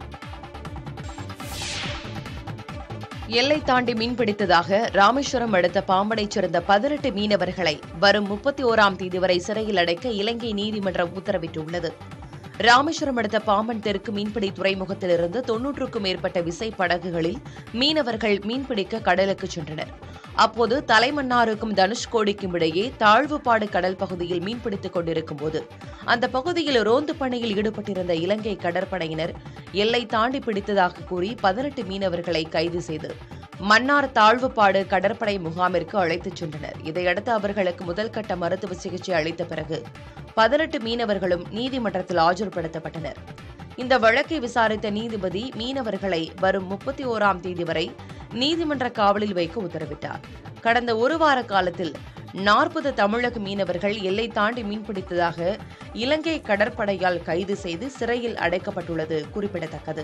எல்லை தாண்டி மீன்பிடித்ததாக ராமேஸ்வரம் அடுத்த பாம்பனைச் சேர்ந்த பதினெட்டு மீனவர்களை வரும் முப்பத்தி ஓராம் தேதி வரை சிறையில் அடைக்க இலங்கை நீதிமன்றம் உத்தரவிட்டுள்ளது ராமேஸ்வரம் அடுத்த பாம்பன் தெற்கு மீன்பிடி துறைமுகத்திலிருந்து தொன்னூற்றுக்கும் மேற்பட்ட விசை படகுகளில் மீனவர்கள் மீன்பிடிக்க கடலுக்கு சென்றனர் அப்போது தலைமன்னாருக்கும் தனுஷ்கோடிக்கும் இடையே தாழ்வுபாடு கடல் பகுதியில் மீன்பிடித்துக் கொண்டிருக்கும் போது அந்த பகுதியில் ரோந்து பணியில் ஈடுபட்டிருந்த இலங்கை கடற்படையினர் எல்லை தாண்டி பிடித்ததாக கூறி பதினெட்டு மீனவர்களை கைது செய்து மன்னார் தாழ்வுபாடு கடற்படை முகாமிற்கு அழைத்துச் சென்றனர் இதையடுத்து அவர்களுக்கு முதல் கட்ட மருத்துவ சிகிச்சை அளித்த பிறகு பதினெட்டு மீனவர்களும் நீதிமன்றத்தில் ஆஜர்படுத்தப்பட்டனர் இந்த வழக்கை விசாரித்த நீதிபதி மீனவர்களை வரும் முப்பத்தி ஓராம் தேதி வரை நீதிமன்ற காவலில் வைக்க உத்தரவிட்டார் கடந்த ஒரு வார காலத்தில் நாற்பது தமிழக மீனவர்கள் எல்லை தாண்டி மீன்பிடித்ததாக இலங்கை கடற்படையால் கைது செய்து சிறையில் அடைக்கப்பட்டுள்ளது குறிப்பிடத்தக்கது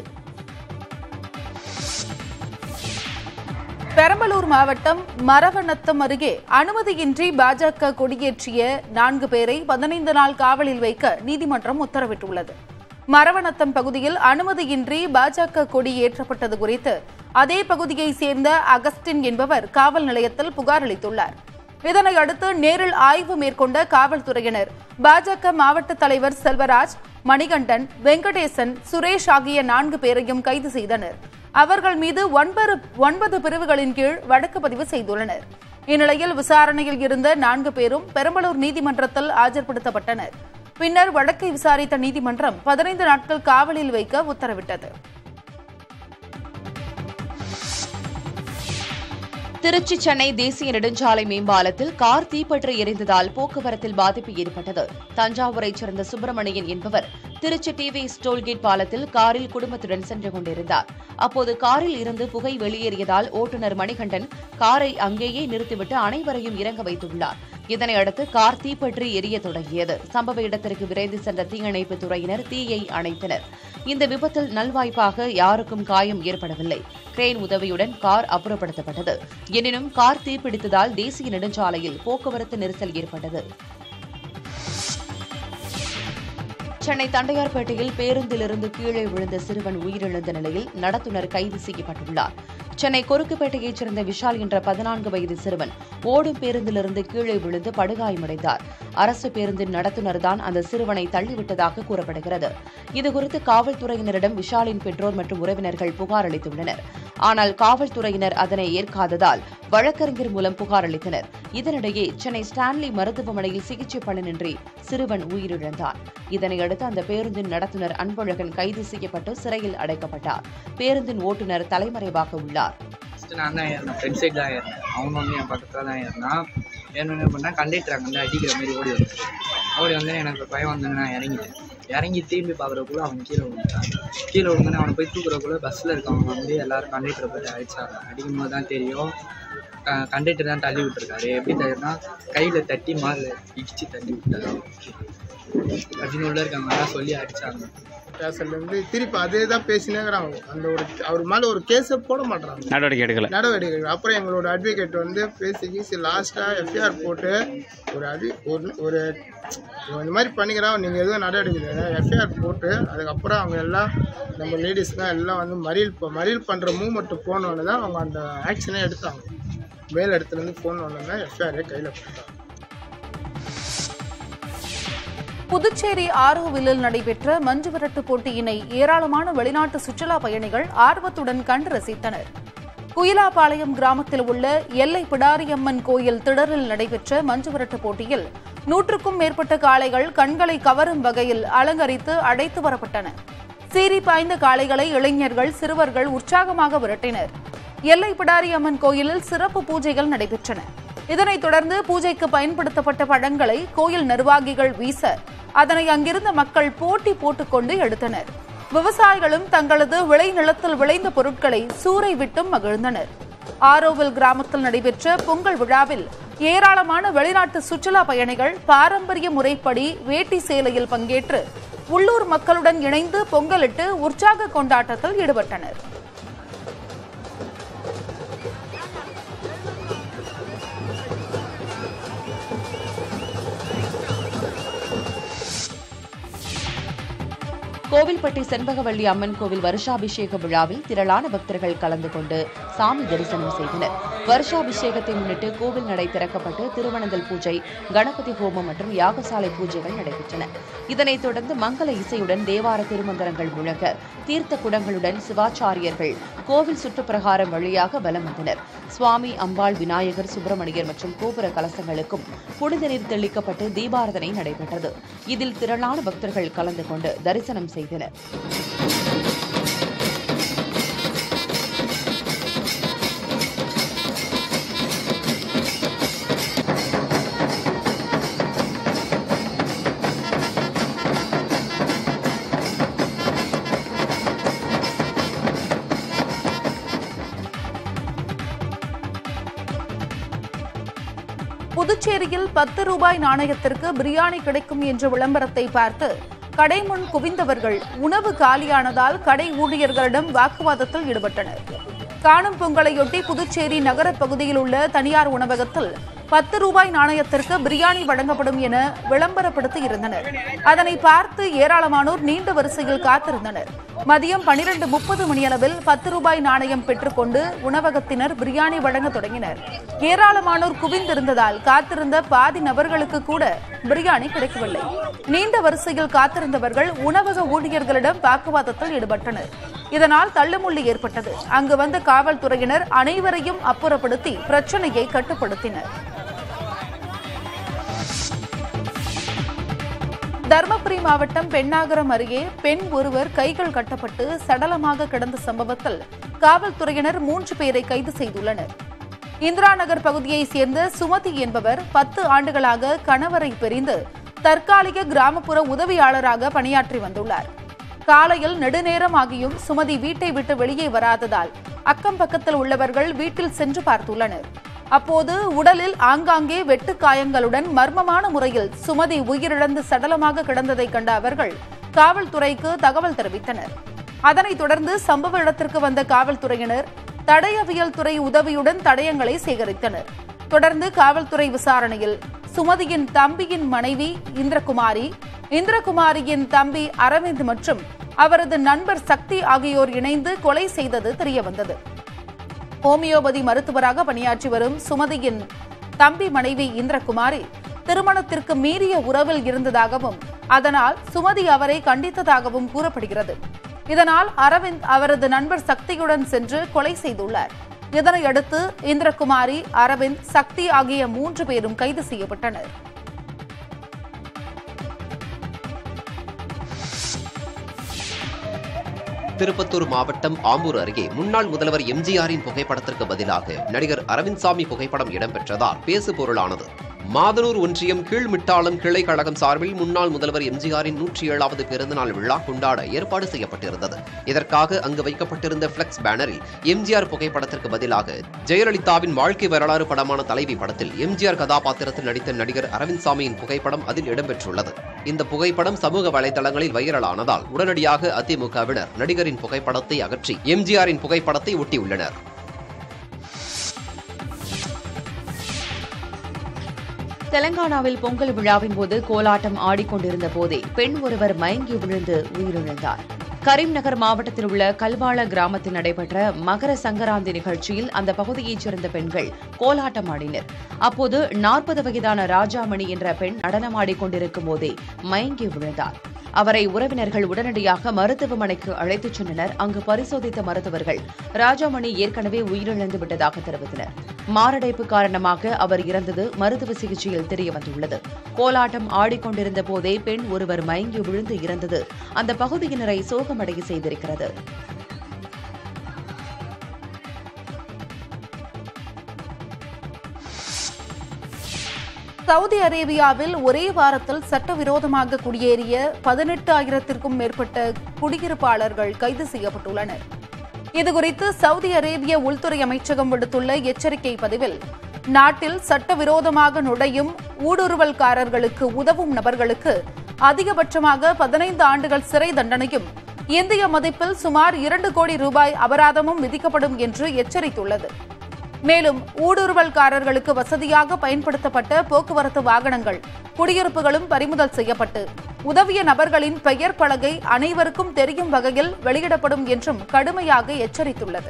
பெரம்பலூர் மாவட்டம் மரவநத்தம் அருகே அனுமதியின்றி பாஜக கொடியேற்றிய நான்கு பேரை பதினைந்து நாள் காவலில் வைக்க நீதிமன்றம் உத்தரவிட்டுள்ளது மரவநத்தம் பகுதியில் அனுமதியின்றி பாஜக கொடி ஏற்றப்பட்டது குறித்து அதே பகுதியைச் சேர்ந்த அகஸ்டின் என்பவர் காவல் நிலையத்தில் புகார் அளித்துள்ளார் இதனை அடுத்து நேரில் ஆய்வு மேற்கொண்ட காவல்துறையினர் பாஜக மாவட்ட தலைவர் செல்வராஜ் மணிகண்டன் வெங்கடேசன் சுரேஷ் ஆகிய நான்கு பேரையும் கைது செய்தனர் அவர்கள் மீது ஒன்பது ஒன்பது பிரிவுகளின் கீழ் வழக்கு பதிவு செய்துள்ளனர் இந்நிலையில் விசாரணையில் இருந்த நான்கு பேரும் பெரம்பலூர் நீதிமன்றத்தில் ஆஜர்படுத்தப்பட்டனர் பின்னர் வழக்கை விசாரித்த நீதிமன்றம் பதினைந்து நாட்கள் காவலில் வைக்க உத்தரவிட்டது திருச்சி சென்னை தேசிய நெடுஞ்சாலை மேம்பாலத்தில் கார் தீப்பற்றி எரிந்ததால் போக்குவரத்தில் பாதிப்பு ஏற்பட்டது தஞ்சாவூரைச் சேர்ந்த சுப்பிரமணியன் என்பவர் திருச்சி டிவிஎஸ் டோல்கேட் பாலத்தில் காரில் குடும்பத்துடன் சென்று கொண்டிருந்தார் அப்போது காரில் இருந்து புகை வெளியேறியதால் ஓட்டுநர் மணிகண்டன் காரை அங்கேயே நிறுத்திவிட்டு அனைவரையும் இறங்க வைத்துள்ளார் இதனை அடுத்து கார் தீப்பற்றி எரிய தொடங்கியது சம்பவ இடத்திற்கு விரைந்து சென்ற தீயணைப்பு துறையினர் தீயை அணைத்தனர் இந்த விபத்தில் நல்வாய்ப்பாக யாருக்கும் காயம் ஏற்படவில்லை கிரேன் உதவியுடன் கார் அப்புறப்படுத்தப்பட்டது எனினும் கார் தீப்பிடித்ததால் தேசிய நெடுஞ்சாலையில் போக்குவரத்து நெரிசல் ஏற்பட்டது சென்னை தண்டையார்பேட்டையில் பேருந்திலிருந்து கீழே விழுந்த சிறுவன் உயிரிழந்த நிலையில் நடத்துனர் கைது செய்யப்பட்டுள்ளார் சென்னை கொருக்குப்பேட்டையைச் சேர்ந்த விஷால் என்ற பதினான்கு வயது சிறுவன் ஓடும் பேருந்திலிருந்து கீழே விழுந்து படுகாயமடைந்தார் அரசு பேருந்தின் நடத்துனர் தான் அந்த சிறுவனை தள்ளிவிட்டதாக கூறப்படுகிறது இதுகுறித்து காவல்துறையினரிடம் விஷாலின் பெற்றோர் மற்றும் உறவினர்கள் புகார் அளித்துள்ளனர் ஆனால் காவல்துறையினர் அதனை ஏற்காததால் வழக்கறிஞர் மூலம் புகார் அளித்தனர் இதனிடையே சென்னை ஸ்டான்லி மருத்துவமனையில் சிகிச்சை பலனின்றி சிறுவன் உயிரிழந்தார் இதனையடுத்து அந்த பேருந்தின் நடத்துனர் அன்பழகன் கைது செய்யப்பட்டு சிறையில் அடைக்கப்பட்டார் பேருந்தின் ஓட்டுநர் தலைமறைவாக உள்ளார் ஃபஸ்ட்டு நான் தான் ஏறினேன் ஃப்ரெண்ட் சைடு தான் ஏறினேன் அவன் வந்து என் பக்கத்தில் தான் ஏறினான் ஏறின என்ன பண்ணால் கண்டக்டர் அங்கே வந்து அடிக்கிற மாதிரி ஓடி வந்தார் ஓடி வந்து எனக்கு பயம் வந்தோடனே நான் இறங்கிட்டேன் இறங்கி திரும்பி பார்க்குறக்குள்ள அவன் கீழே விழுந்துட்டான் கீழே விழுந்தோடனே அவனை போய் தூக்குறக்குள்ள பஸ்ஸில் இருக்கவங்க வந்து எல்லாரும் கண்டக்டரை போய் அடிச்சாங்க அடிக்கும் போது தான் தெரியும் கண்டக்டர் தான் தள்ளி விட்டுருக்காரு எப்படி தள்ளினா கையில் தட்டி மாரில் இடிச்சு தள்ளி விட்டாரு அப்படின்னு உள்ள இருக்கவங்க சொல்லி அடிச்சாங்க பேசுறது திருப்பி அதே தான் பேசினேங்கிறாங்க அந்த ஒரு அவர் மேலே ஒரு கேஸை போட மாட்டாங்க நடவடிக்கை எடுக்கல நடவடிக்கை அப்புறம் எங்களோட அட்வொகேட் வந்து பேசி கீசி லாஸ்ட்டாக எஃப்ஐஆர் போட்டு ஒரு அடி ஒரு ஒரு இவன் இந்த மாதிரி பண்ணிக்கிறான் நீங்கள் எதுவும் நடவடிக்கை எடுங்க எஃப்ஐஆர் போட்டு அதுக்கப்புறம் அவங்க எல்லாம் நம்ம லேடிஸ் தான் எல்லாம் வந்து மறியல் இப்போ மறியல் பண்ணுற மூமெண்ட்டு போனோன்னு தான் அவங்க அந்த ஆக்ஷனே எடுத்தாங்க மேல் இடத்துலேருந்து ஃபோன் ஒன்று தான் எஃப்ஐஆரே கையில் போட்டாங்க புதுச்சேரி ஆரோவில்லில் நடைபெற்ற மஞ்சு விரட்டு போட்டியினை ஏராளமான வெளிநாட்டு சுற்றுலா பயணிகள் ஆர்வத்துடன் கண்டு ரசித்தனர் குயிலாபாளையம் கிராமத்தில் உள்ள எல்லை பிடாரியம்மன் கோயில் திடரில் நடைபெற்ற மஞ்சு விரட்டு போட்டியில் நூற்றுக்கும் மேற்பட்ட காளைகள் கண்களை கவரும் வகையில் அலங்கரித்து அழைத்து வரப்பட்டன சீறி பாய்ந்த காளைகளை இளைஞர்கள் சிறுவர்கள் உற்சாகமாக விரட்டினர் எல்லை பிடாரியம்மன் கோயிலில் சிறப்பு பூஜைகள் நடைபெற்றன இதனைத் தொடர்ந்து பூஜைக்கு பயன்படுத்தப்பட்ட பழங்களை கோயில் நிர்வாகிகள் வீச அதனை அங்கிருந்த மக்கள் போட்டி போட்டுக்கொண்டு எடுத்தனர் விவசாயிகளும் தங்களது விளைநிலத்தில் விளைந்த பொருட்களை சூறை விட்டும் மகிழ்ந்தனர் ஆரோவில் கிராமத்தில் நடைபெற்ற பொங்கல் விழாவில் ஏராளமான வெளிநாட்டு சுற்றுலா பயணிகள் பாரம்பரிய முறைப்படி வேட்டி சேலையில் பங்கேற்று உள்ளூர் மக்களுடன் இணைந்து பொங்கலிட்டு உற்சாக கொண்டாட்டத்தில் ஈடுபட்டனர் கோவில்பட்டி செண்பகவல்லி அம்மன் கோவில் வருஷாபிஷேக விழாவில் திரளான பக்தர்கள் கலந்து கொண்டு சாமி தரிசனம் செய்தனர் வருஷாபிஷேகத்தை முன்னிட்டு கோவில் நடை திறக்கப்பட்டு திருவனந்தல் பூஜை கணபதி ஹோமம் மற்றும் யாகசாலை பூஜைகள் நடைபெற்றன இதனைத் தொடர்ந்து மங்கள இசையுடன் தேவார திருமந்திரங்கள் முழங்க தீர்த்த குடங்களுடன் சிவாச்சாரியர்கள் கோவில் சுற்றுப்பிரகாரம் வழியாக வலம் வந்தனர் சுவாமி அம்பாள் விநாயகர் சுப்பிரமணியர் மற்றும் கோபுர கலசங்களுக்கும் புனித நீர் தெளிக்கப்பட்டு தீபாரதனை நடைபெற்றது இதில் திரளான பக்தர்கள் கலந்து கொண்டு தரிசனம் செய்தனர் புதுச்சேரியில் பத்து ரூபாய் நாணயத்திற்கு பிரியாணி கிடைக்கும் என்ற விளம்பரத்தை பார்த்து கடை முன் குவிந்தவர்கள் உணவு காலியானதால் கடை ஊழியர்களிடம் வாக்குவாதத்தில் ஈடுபட்டனர் காணும் பொங்கலையொட்டி புதுச்சேரி நகரப் பகுதியில் உள்ள தனியார் உணவகத்தில் பத்து ரூபாய் நாணயத்திற்கு பிரியாணி வழங்கப்படும் என விளம்பரப்படுத்தி இருந்தனர் அதனை பார்த்து ஏராளமானோர் நீண்ட வரிசையில் காத்திருந்தனர் மதியம் பனிரெண்டு முப்பது மணியளவில் பத்து ரூபாய் நாணயம் பெற்றுக்கொண்டு உணவகத்தினர் பிரியாணி வழங்க தொடங்கினர் ஏராளமானோர் குவிந்திருந்ததால் காத்திருந்த பாதி நபர்களுக்கு கூட பிரியாணி கிடைக்கவில்லை நீண்ட வரிசையில் காத்திருந்தவர்கள் உணவக ஊழியர்களிடம் வாக்குவாதத்தில் ஈடுபட்டனர் இதனால் தள்ளுமுள்ளி ஏற்பட்டது அங்கு வந்த காவல்துறையினர் அனைவரையும் அப்புறப்படுத்தி பிரச்சனையை கட்டுப்படுத்தினர் தருமபுரி மாவட்டம் பெண்ணாகரம் அருகே பெண் ஒருவர் கைகள் கட்டப்பட்டு சடலமாக கிடந்த சம்பவத்தில் காவல்துறையினர் மூன்று பேரை கைது செய்துள்ளனர் இந்திரா நகர் பகுதியைச் சேர்ந்த சுமதி என்பவர் பத்து ஆண்டுகளாக கணவரை பிரிந்து தற்காலிக கிராமப்புற உதவியாளராக பணியாற்றி வந்துள்ளார் காலையில் நெடுநேரம் ஆகியும் சுமதி வீட்டை விட்டு வெளியே வராததால் அக்கம் பக்கத்தில் உள்ளவர்கள் வீட்டில் சென்று பார்த்துள்ளனர் அப்போது உடலில் ஆங்காங்கே வெட்டு காயங்களுடன் மர்மமான முறையில் சுமதி உயிரிழந்து சடலமாக கிடந்ததை கண்ட அவர்கள் காவல்துறைக்கு தகவல் தெரிவித்தனர் அதனைத் தொடர்ந்து சம்பவ இடத்திற்கு வந்த காவல்துறையினர் தடயவியல் துறை உதவியுடன் தடயங்களை சேகரித்தனர் தொடர்ந்து காவல்துறை விசாரணையில் சுமதியின் தம்பியின் மனைவி இந்திரகுமாரி இந்திரகுமாரியின் தம்பி அரவிந்த் மற்றும் அவரது நண்பர் சக்தி ஆகியோர் இணைந்து கொலை செய்தது தெரியவந்தது ஹோமியோபதி மருத்துவராக பணியாற்றி வரும் சுமதியின் தம்பி மனைவி இந்திரகுமாரி திருமணத்திற்கு மீறிய உறவில் இருந்ததாகவும் அதனால் சுமதி அவரை கண்டித்ததாகவும் கூறப்படுகிறது இதனால் அரவிந்த் அவரது நண்பர் சக்தியுடன் சென்று கொலை செய்துள்ளார் இதனையடுத்து இந்திரகுமாரி அரவிந்த் சக்தி ஆகிய மூன்று பேரும் கைது செய்யப்பட்டனர் திருப்பத்தூர் மாவட்டம் ஆம்பூர் அருகே முன்னாள் முதல்வர் எம்ஜிஆரின் புகைப்படத்திற்கு பதிலாக நடிகர் அரவிந்த் சாமி புகைப்படம் இடம்பெற்றதால் பேசு பொருளானது மாதனூர் ஒன்றியம் கீழ்மிட்டாளம் கிளை கழகம் சார்பில் முன்னாள் முதல்வர் எம்ஜிஆரின் நூற்றி ஏழாவது பிறந்தநாள் விழா கொண்டாட ஏற்பாடு செய்யப்பட்டிருந்தது இதற்காக அங்கு வைக்கப்பட்டிருந்த பிளெக்ஸ் பேனரில் எம்ஜிஆர் புகைப்படத்திற்கு பதிலாக ஜெயலலிதாவின் வாழ்க்கை வரலாறு படமான தலைவி படத்தில் எம்ஜிஆர் கதாபாத்திரத்தில் நடித்த நடிகர் அரவிந்த் சாமியின் புகைப்படம் அதில் இடம்பெற்றுள்ளது இந்த புகைப்படம் சமூக வலைதளங்களில் வைரலானதால் உடனடியாக அதிமுகவினர் நடிகரின் புகைப்படத்தை அகற்றி எம்ஜிஆரின் புகைப்படத்தை ஒட்டியுள்ளனர் தெலங்கானாவில் பொங்கல் விழாவின் போது கோலாட்டம் ஆடிக்கொண்டிருந்த போதே பெண் ஒருவர் மயங்கி விழுந்து உயிரிழந்தார் கரீம்நகர் மாவட்டத்தில் உள்ள கல்வாள கிராமத்தில் நடைபெற்ற மகர சங்கராந்தி நிகழ்ச்சியில் அந்த பகுதியைச் சேர்ந்த பெண்கள் கோலாட்டம் ஆடினர் அப்போது நாற்பது வயதான ராஜாமணி என்ற பெண் நடனமாடிக் கொண்டிருக்கும் போதே மயங்கி விழுந்தார் அவரை உறவினர்கள் உடனடியாக மருத்துவமனைக்கு அழைத்துச் சென்றனர் அங்கு பரிசோதித்த மருத்துவர்கள் ராஜாமணி ஏற்கனவே உயிரிழந்து விட்டதாக தெரிவித்தனர் மாரடைப்பு காரணமாக அவர் இறந்தது மருத்துவ சிகிச்சையில் தெரியவந்துள்ளது கோலாட்டம் ஆடிக்கொண்டிருந்த போதே பெண் ஒருவர் மயங்கி விழுந்து இறந்தது அந்த பகுதியினரை சோகமடைய செய்திருக்கிறது சவுதி அரேபியாவில் ஒரே வாரத்தில் சட்டவிரோதமாக குடியேறிய பதினெட்டு ஆயிரத்திற்கும் மேற்பட்ட குடியிருப்பாளர்கள் கைது செய்யப்பட்டுள்ளனர் இதுகுறித்து சவுதி அரேபிய உள்துறை அமைச்சகம் விடுத்துள்ள எச்சரிக்கை பதிவில் நாட்டில் சட்டவிரோதமாக நுழையும் ஊடுருவல்காரர்களுக்கு உதவும் நபர்களுக்கு அதிகபட்சமாக பதினைந்து ஆண்டுகள் சிறை தண்டனையும் இந்திய மதிப்பில் சுமார் இரண்டு கோடி ரூபாய் அபராதமும் விதிக்கப்படும் என்று எச்சரித்துள்ளது மேலும் ஊடுருவல்காரர்களுக்கு வசதியாக பயன்படுத்தப்பட்ட போக்குவரத்து வாகனங்கள் குடியிருப்புகளும் பறிமுதல் செய்யப்பட்டு உதவிய நபர்களின் பெயர் பலகை அனைவருக்கும் தெரியும் வகையில் வெளியிடப்படும் என்றும் கடுமையாக எச்சரித்துள்ளது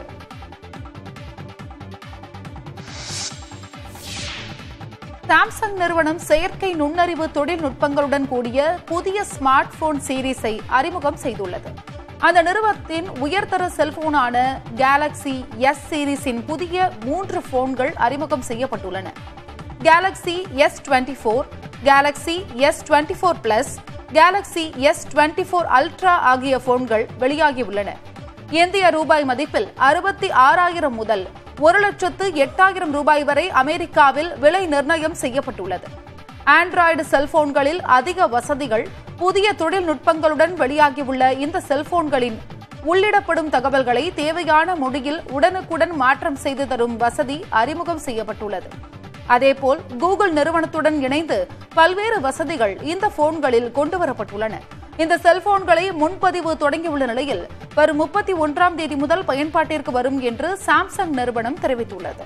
சாம்சங் நிறுவனம் செயற்கை நுண்ணறிவு தொழில்நுட்பங்களுடன் கூடிய புதிய ஸ்மார்ட் போன் சீரீஸை அறிமுகம் செய்துள்ளது அந்த நிறுவனத்தின் உயர்தர செல்போனான கேலக்ஸி எஸ் சீரீஸின் புதிய மூன்று போன்கள் அறிமுகம் செய்யப்பட்டுள்ளன Galaxy S twenty four Galaxy S twenty four plus Galaxy S twenty four ultra ஆகிய போன்கள் வெளியாகியுள்ளன இந்திய ரூபாய் மதிப்பில் அறுபத்தி ஆறாயிரம் முதல் ஒரு லட்சத்து எட்டாயிரம் ரூபாய் வரை அமெரிக்காவில் விலை நிர்ணயம் செய்யப்பட்டுள்ளது ஆண்ட்ராய்டு செல்போன்களில் அதிக வசதிகள் புதிய தொழில்நுட்பங்களுடன் வெளியாகியுள்ள இந்த செல்போன்களின் உள்ளிடப்படும் தகவல்களை தேவையான மொழியில் உடனுக்குடன் மாற்றம் செய்து தரும் வசதி அறிமுகம் செய்யப்பட்டுள்ளது அதேபோல் கூகுள் நிறுவனத்துடன் இணைந்து பல்வேறு வசதிகள் இந்த போன்களில் கொண்டுவரப்பட்டுள்ளன இந்த செல்போன்களை முன்பதிவு தொடங்கியுள்ள நிலையில் வரும் முப்பத்தி ஒன்றாம் தேதி முதல் பயன்பாட்டிற்கு வரும் என்று சாம்சங் நிறுவனம் தெரிவித்துள்ளது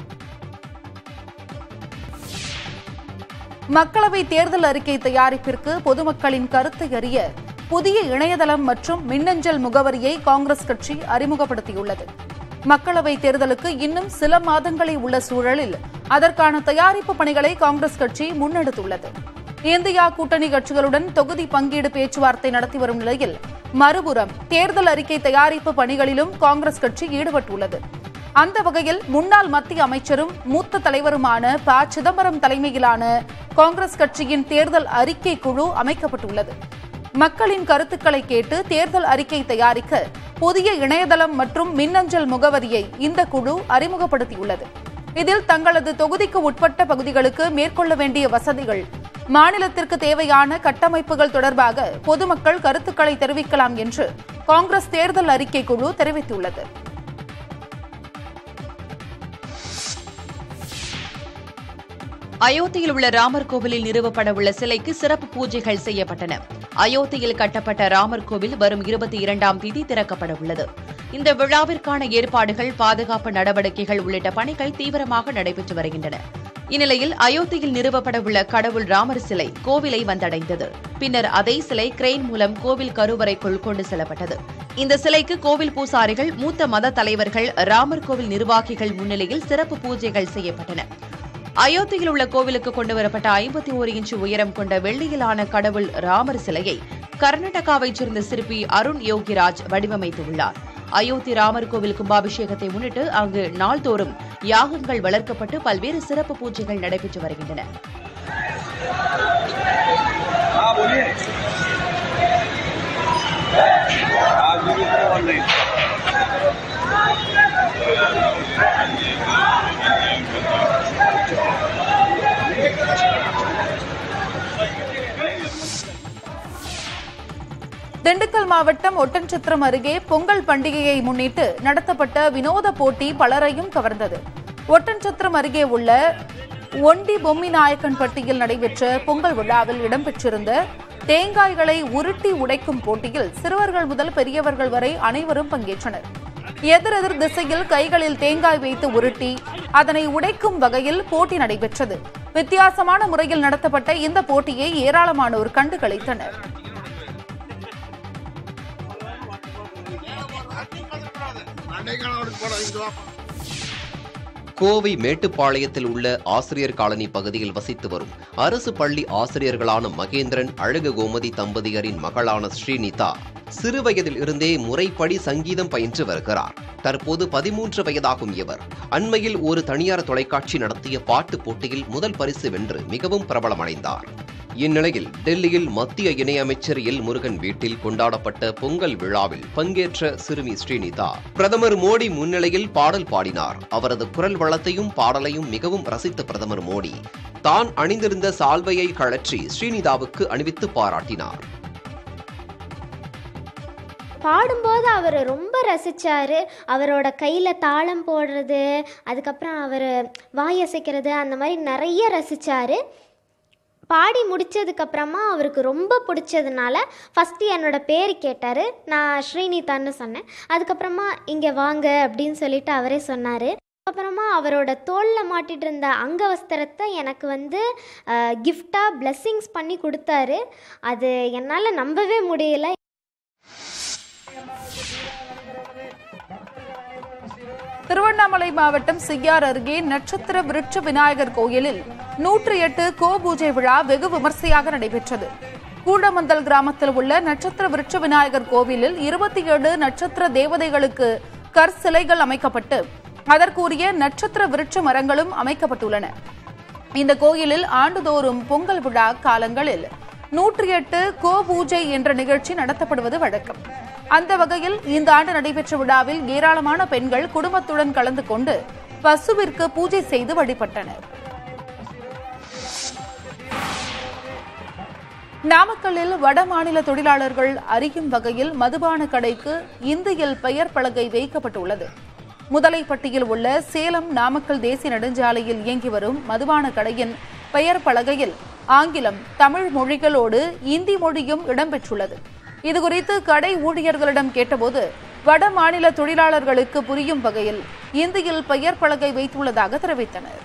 மக்களவை தேர்தல் அறிக்கை தயாரிப்பிற்கு பொதுமக்களின் கருத்தை அறிய புதிய இணையதளம் மற்றும் மின்னஞ்சல் முகவரியை காங்கிரஸ் கட்சி அறிமுகப்படுத்தியுள்ளது மக்களவை தேர்தலுக்கு இன்னும் சில மாதங்களே உள்ள சூழலில் அதற்கான தயாரிப்பு பணிகளை காங்கிரஸ் கட்சி முன்னெடுத்துள்ளது இந்தியா கூட்டணி கட்சிகளுடன் தொகுதி பங்கீடு பேச்சுவார்த்தை நடத்தி வரும் நிலையில் மறுபுறம் தேர்தல் அறிக்கை தயாரிப்பு பணிகளிலும் காங்கிரஸ் கட்சி ஈடுபட்டுள்ளது அந்த வகையில் முன்னாள் மத்திய அமைச்சரும் மூத்த தலைவருமான ப சிதம்பரம் தலைமையிலான காங்கிரஸ் கட்சியின் தேர்தல் அறிக்கை குழு அமைக்கப்பட்டுள்ளது மக்களின் கருத்துக்களை கேட்டு தேர்தல் அறிக்கை தயாரிக்க புதிய இணையதளம் மற்றும் மின்னஞ்சல் முகவரியை இந்த குழு அறிமுகப்படுத்தியுள்ளது இதில் தங்களது தொகுதிக்கு உட்பட்ட பகுதிகளுக்கு மேற்கொள்ள வேண்டிய வசதிகள் மாநிலத்திற்கு தேவையான கட்டமைப்புகள் தொடர்பாக பொதுமக்கள் கருத்துக்களை தெரிவிக்கலாம் என்று காங்கிரஸ் தேர்தல் அறிக்கை குழு தெரிவித்துள்ளது அயோத்தியில் உள்ள ராமர் கோவிலில் நிறுவப்பட உள்ள சிலைக்கு சிறப்பு பூஜைகள் செய்யப்பட்டன அயோத்தியில் கட்டப்பட்ட ராமர் கோவில் வரும் இருபத்தி இரண்டாம் தேதி திறக்கப்பட உள்ளது இந்த விழாவிற்கான ஏற்பாடுகள் பாதுகாப்பு நடவடிக்கைகள் உள்ளிட்ட பணிகள் தீவிரமாக நடைபெற்று வருகின்றன இந்நிலையில் அயோத்தியில் நிறுவப்பட உள்ள கடவுள் ராமர் சிலை கோவிலை வந்தடைந்தது பின்னர் அதே சிலை கிரெயின் மூலம் கோவில் கருவறைக்குள் கொண்டு செல்லப்பட்டது இந்த சிலைக்கு கோவில் பூசாரிகள் மூத்த மத தலைவர்கள் ராமர் கோவில் நிர்வாகிகள் முன்னிலையில் சிறப்பு பூஜைகள் செய்யப்பட்டன அயோத்தியில் உள்ள கோவிலுக்கு கொண்டுவரப்பட்ட ஐம்பத்தி ஒரு இன்ச்சு உயரம் கொண்ட வெள்ளியிலான கடவுள் ராமர் சிலையை கர்நாடகாவைச் சேர்ந்த சிற்பி அருண் யோகிராஜ் வடிவமைத்துள்ளார் அயோத்தி ராமர் கோவில் கும்பாபிஷேகத்தை முன்னிட்டு அங்கு நாள்தோறும் யாகங்கள் வளர்க்கப்பட்டு பல்வேறு சிறப்பு பூஜைகள் நடைபெற்று வருகின்றன திண்டுக்கல் மாவட்டம் ஒட்டன்சத்திரம் அருகே பொங்கல் பண்டிகையை முன்னிட்டு நடத்தப்பட்ட வினோத போட்டி பலரையும் கவர்ந்தது ஒட்டன்சத்திரம் அருகே உள்ள ஒண்டி பொம்மி நாயக்கன்பட்டியில் நடைபெற்ற பொங்கல் விழாவில் இடம்பெற்றிருந்த தேங்காய்களை உருட்டி உடைக்கும் போட்டியில் சிறுவர்கள் முதல் பெரியவர்கள் வரை அனைவரும் பங்கேற்றனர் எதிரெதிர் திசையில் கைகளில் தேங்காய் வைத்து உருட்டி அதனை உடைக்கும் வகையில் போட்டி நடைபெற்றது வித்தியாசமான முறையில் நடத்தப்பட்ட இந்த போட்டியை ஏராளமானோர் கண்டு களித்தனர் அடைக்கலம் போட இங்க வா கோவை மேட்டுப்பாளையத்தில் உள்ள ஆசிரியர் காலனி பகுதியில் வசித்து வரும் அரசு பள்ளி ஆசிரியர்களான மகேந்திரன் அழகு கோமதி தம்பதியரின் மகளான ஸ்ரீனிதா சிறுவயதில் இருந்தே முறைப்படி சங்கீதம் பயின்று வருகிறார் தற்போது பதிமூன்று வயதாகும் இவர் அண்மையில் ஒரு தனியார் தொலைக்காட்சி நடத்திய பாட்டு போட்டியில் முதல் பரிசு வென்று மிகவும் பிரபலமடைந்தார் இந்நிலையில் டெல்லியில் மத்திய இணையமைச்சர் எல் முருகன் வீட்டில் கொண்டாடப்பட்ட பொங்கல் விழாவில் பங்கேற்ற சிறுமி ஸ்ரீனிதா பிரதமர் மோடி முன்னிலையில் பாடல் பாடினார் அவரது குரல் வளத்தையும் பாடலையும் மிகவும் ரசித்த பிரதமர் மோடி தான் அணிந்திருந்த சால்வையை கழற்றி ஸ்ரீனிதாவுக்கு அணிவித்து பாராட்டினார் பாடும்போது அவர் ரொம்ப ரசித்தார் அவரோட கையில் தாளம் போடுறது அதுக்கப்புறம் அவர் வாயசைக்கிறது அந்த மாதிரி நிறைய ரசித்தார் பாடி முடித்ததுக்கப்புறமா அவருக்கு ரொம்ப பிடிச்சதுனால ஃபஸ்ட்டு என்னோட பேர் கேட்டார் நான் ஸ்ரீனிதான்னு சொன்னேன் அதுக்கப்புறமா இங்கே வாங்க அப்படின்னு சொல்லிட்டு அவரே சொன்னார் அப்புறமா அவரோட தோளில் மாட்டிட்டு இருந்த அங்கவஸ்திரத்தை எனக்கு வந்து கிஃப்டாக blessings பண்ணி கொடுத்தாரு அது என்னால் நம்பவே முடியல திருவண்ணாமலை மாவட்டம் செய்யார் அருகே நட்சத்திர விருட்ச விநாயகர் கோயிலில் நூற்றி எட்டு கோபூஜை விழா வெகு விமர்சையாக நடைபெற்றது கூடமந்தல் கிராமத்தில் உள்ள நட்சத்திர விருட்ச விநாயகர் கோவிலில் இருபத்தி ஏழு நட்சத்திர தேவதைகளுக்கு கற்சிலைகள் அமைக்கப்பட்டு அதற்குரிய நட்சத்திர விருட்ச மரங்களும் அமைக்கப்பட்டுள்ளன இந்த கோயிலில் ஆண்டுதோறும் பொங்கல் விழா காலங்களில் நூற்றி எட்டு கோ பூஜை என்ற நிகழ்ச்சி நடத்தப்படுவது வழக்கம் அந்த வகையில் இந்த ஆண்டு நடைபெற்ற விழாவில் ஏராளமான பெண்கள் குடும்பத்துடன் கலந்து கொண்டு பசுவிற்கு பூஜை செய்து வழிபட்டனர் நாமக்கல்லில் வடமாநில தொழிலாளர்கள் அறியும் வகையில் மதுபான கடைக்கு இந்தியில் பெயர் பலகை வைக்கப்பட்டுள்ளது முதலைப்பட்டியில் உள்ள சேலம் நாமக்கல் தேசிய நெடுஞ்சாலையில் இயங்கி வரும் மதுபான கடையின் பெயர் பலகையில் ஆங்கிலம் தமிழ் மொழிகளோடு இந்தி மொழியும் இடம்பெற்றுள்ளது இதுகுறித்து கடை ஊழியர்களிடம் கேட்டபோது வட மாநில தொழிலாளர்களுக்கு புரியும் வகையில் இந்தியில் பெயர் பலகை வைத்துள்ளதாக தெரிவித்தனர்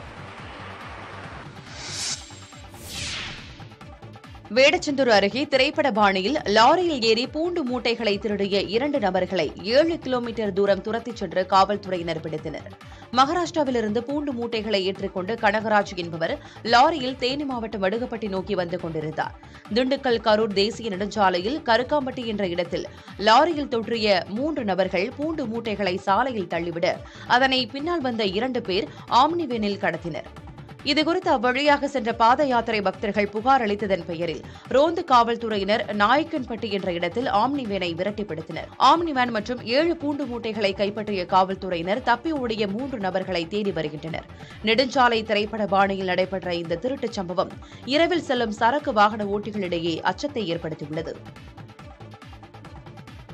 வேடச்சந்தூர் அருகே திரைப்பட பாணியில் லாரியில் ஏறி பூண்டு மூட்டைகளை திருடிய இரண்டு நபர்களை ஏழு கிலோமீட்டர் தூரம் துரத்திச் சென்று காவல்துறையினர் பிடித்தனர் மகாராஷ்டிராவிலிருந்து பூண்டு மூட்டைகளை ஏற்றிக்கொண்டு கனகராஜ் என்பவர் லாரியில் தேனி மாவட்டம் வடுகப்பட்டி நோக்கி வந்து கொண்டிருந்தார் திண்டுக்கல் கரூர் தேசிய நெடுஞ்சாலையில் கருக்காம்பட்டி என்ற இடத்தில் லாரியில் தொற்றிய மூன்று நபர்கள் பூண்டு மூட்டைகளை சாலையில் தள்ளிவிட அதனை பின்னால் வந்த இரண்டு பேர் ஆம்னி வேனில் கடத்தினர் இதுகுறித்து அவ்வழியாக சென்ற பாத யாத்திரை பக்தர்கள் புகார் அளித்ததன் பெயரில் ரோந்து காவல்துறையினர் நாயக்கன்பட்டி என்ற இடத்தில் ஆம்னி வேனை விரட்டிப்பிடித்தனர் ஆம்னி வேன் மற்றும் ஏழு பூண்டு மூட்டைகளை கைப்பற்றிய காவல்துறையினர் தப்பி ஓடிய மூன்று நபர்களை தேடி வருகின்றனர் நெடுஞ்சாலை திரைப்பட பாணியில் நடைபெற்ற இந்த திருட்டுச் சம்பவம் இரவில் செல்லும் சரக்கு வாகன ஓட்டிகளிடையே அச்சத்தை ஏற்படுத்தியுள்ளது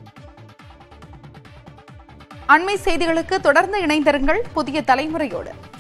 அண்மை செய்திகளுக்கு தொடர்ந்து இணைந்திருங்கள் புதிய தலைமுறையோடு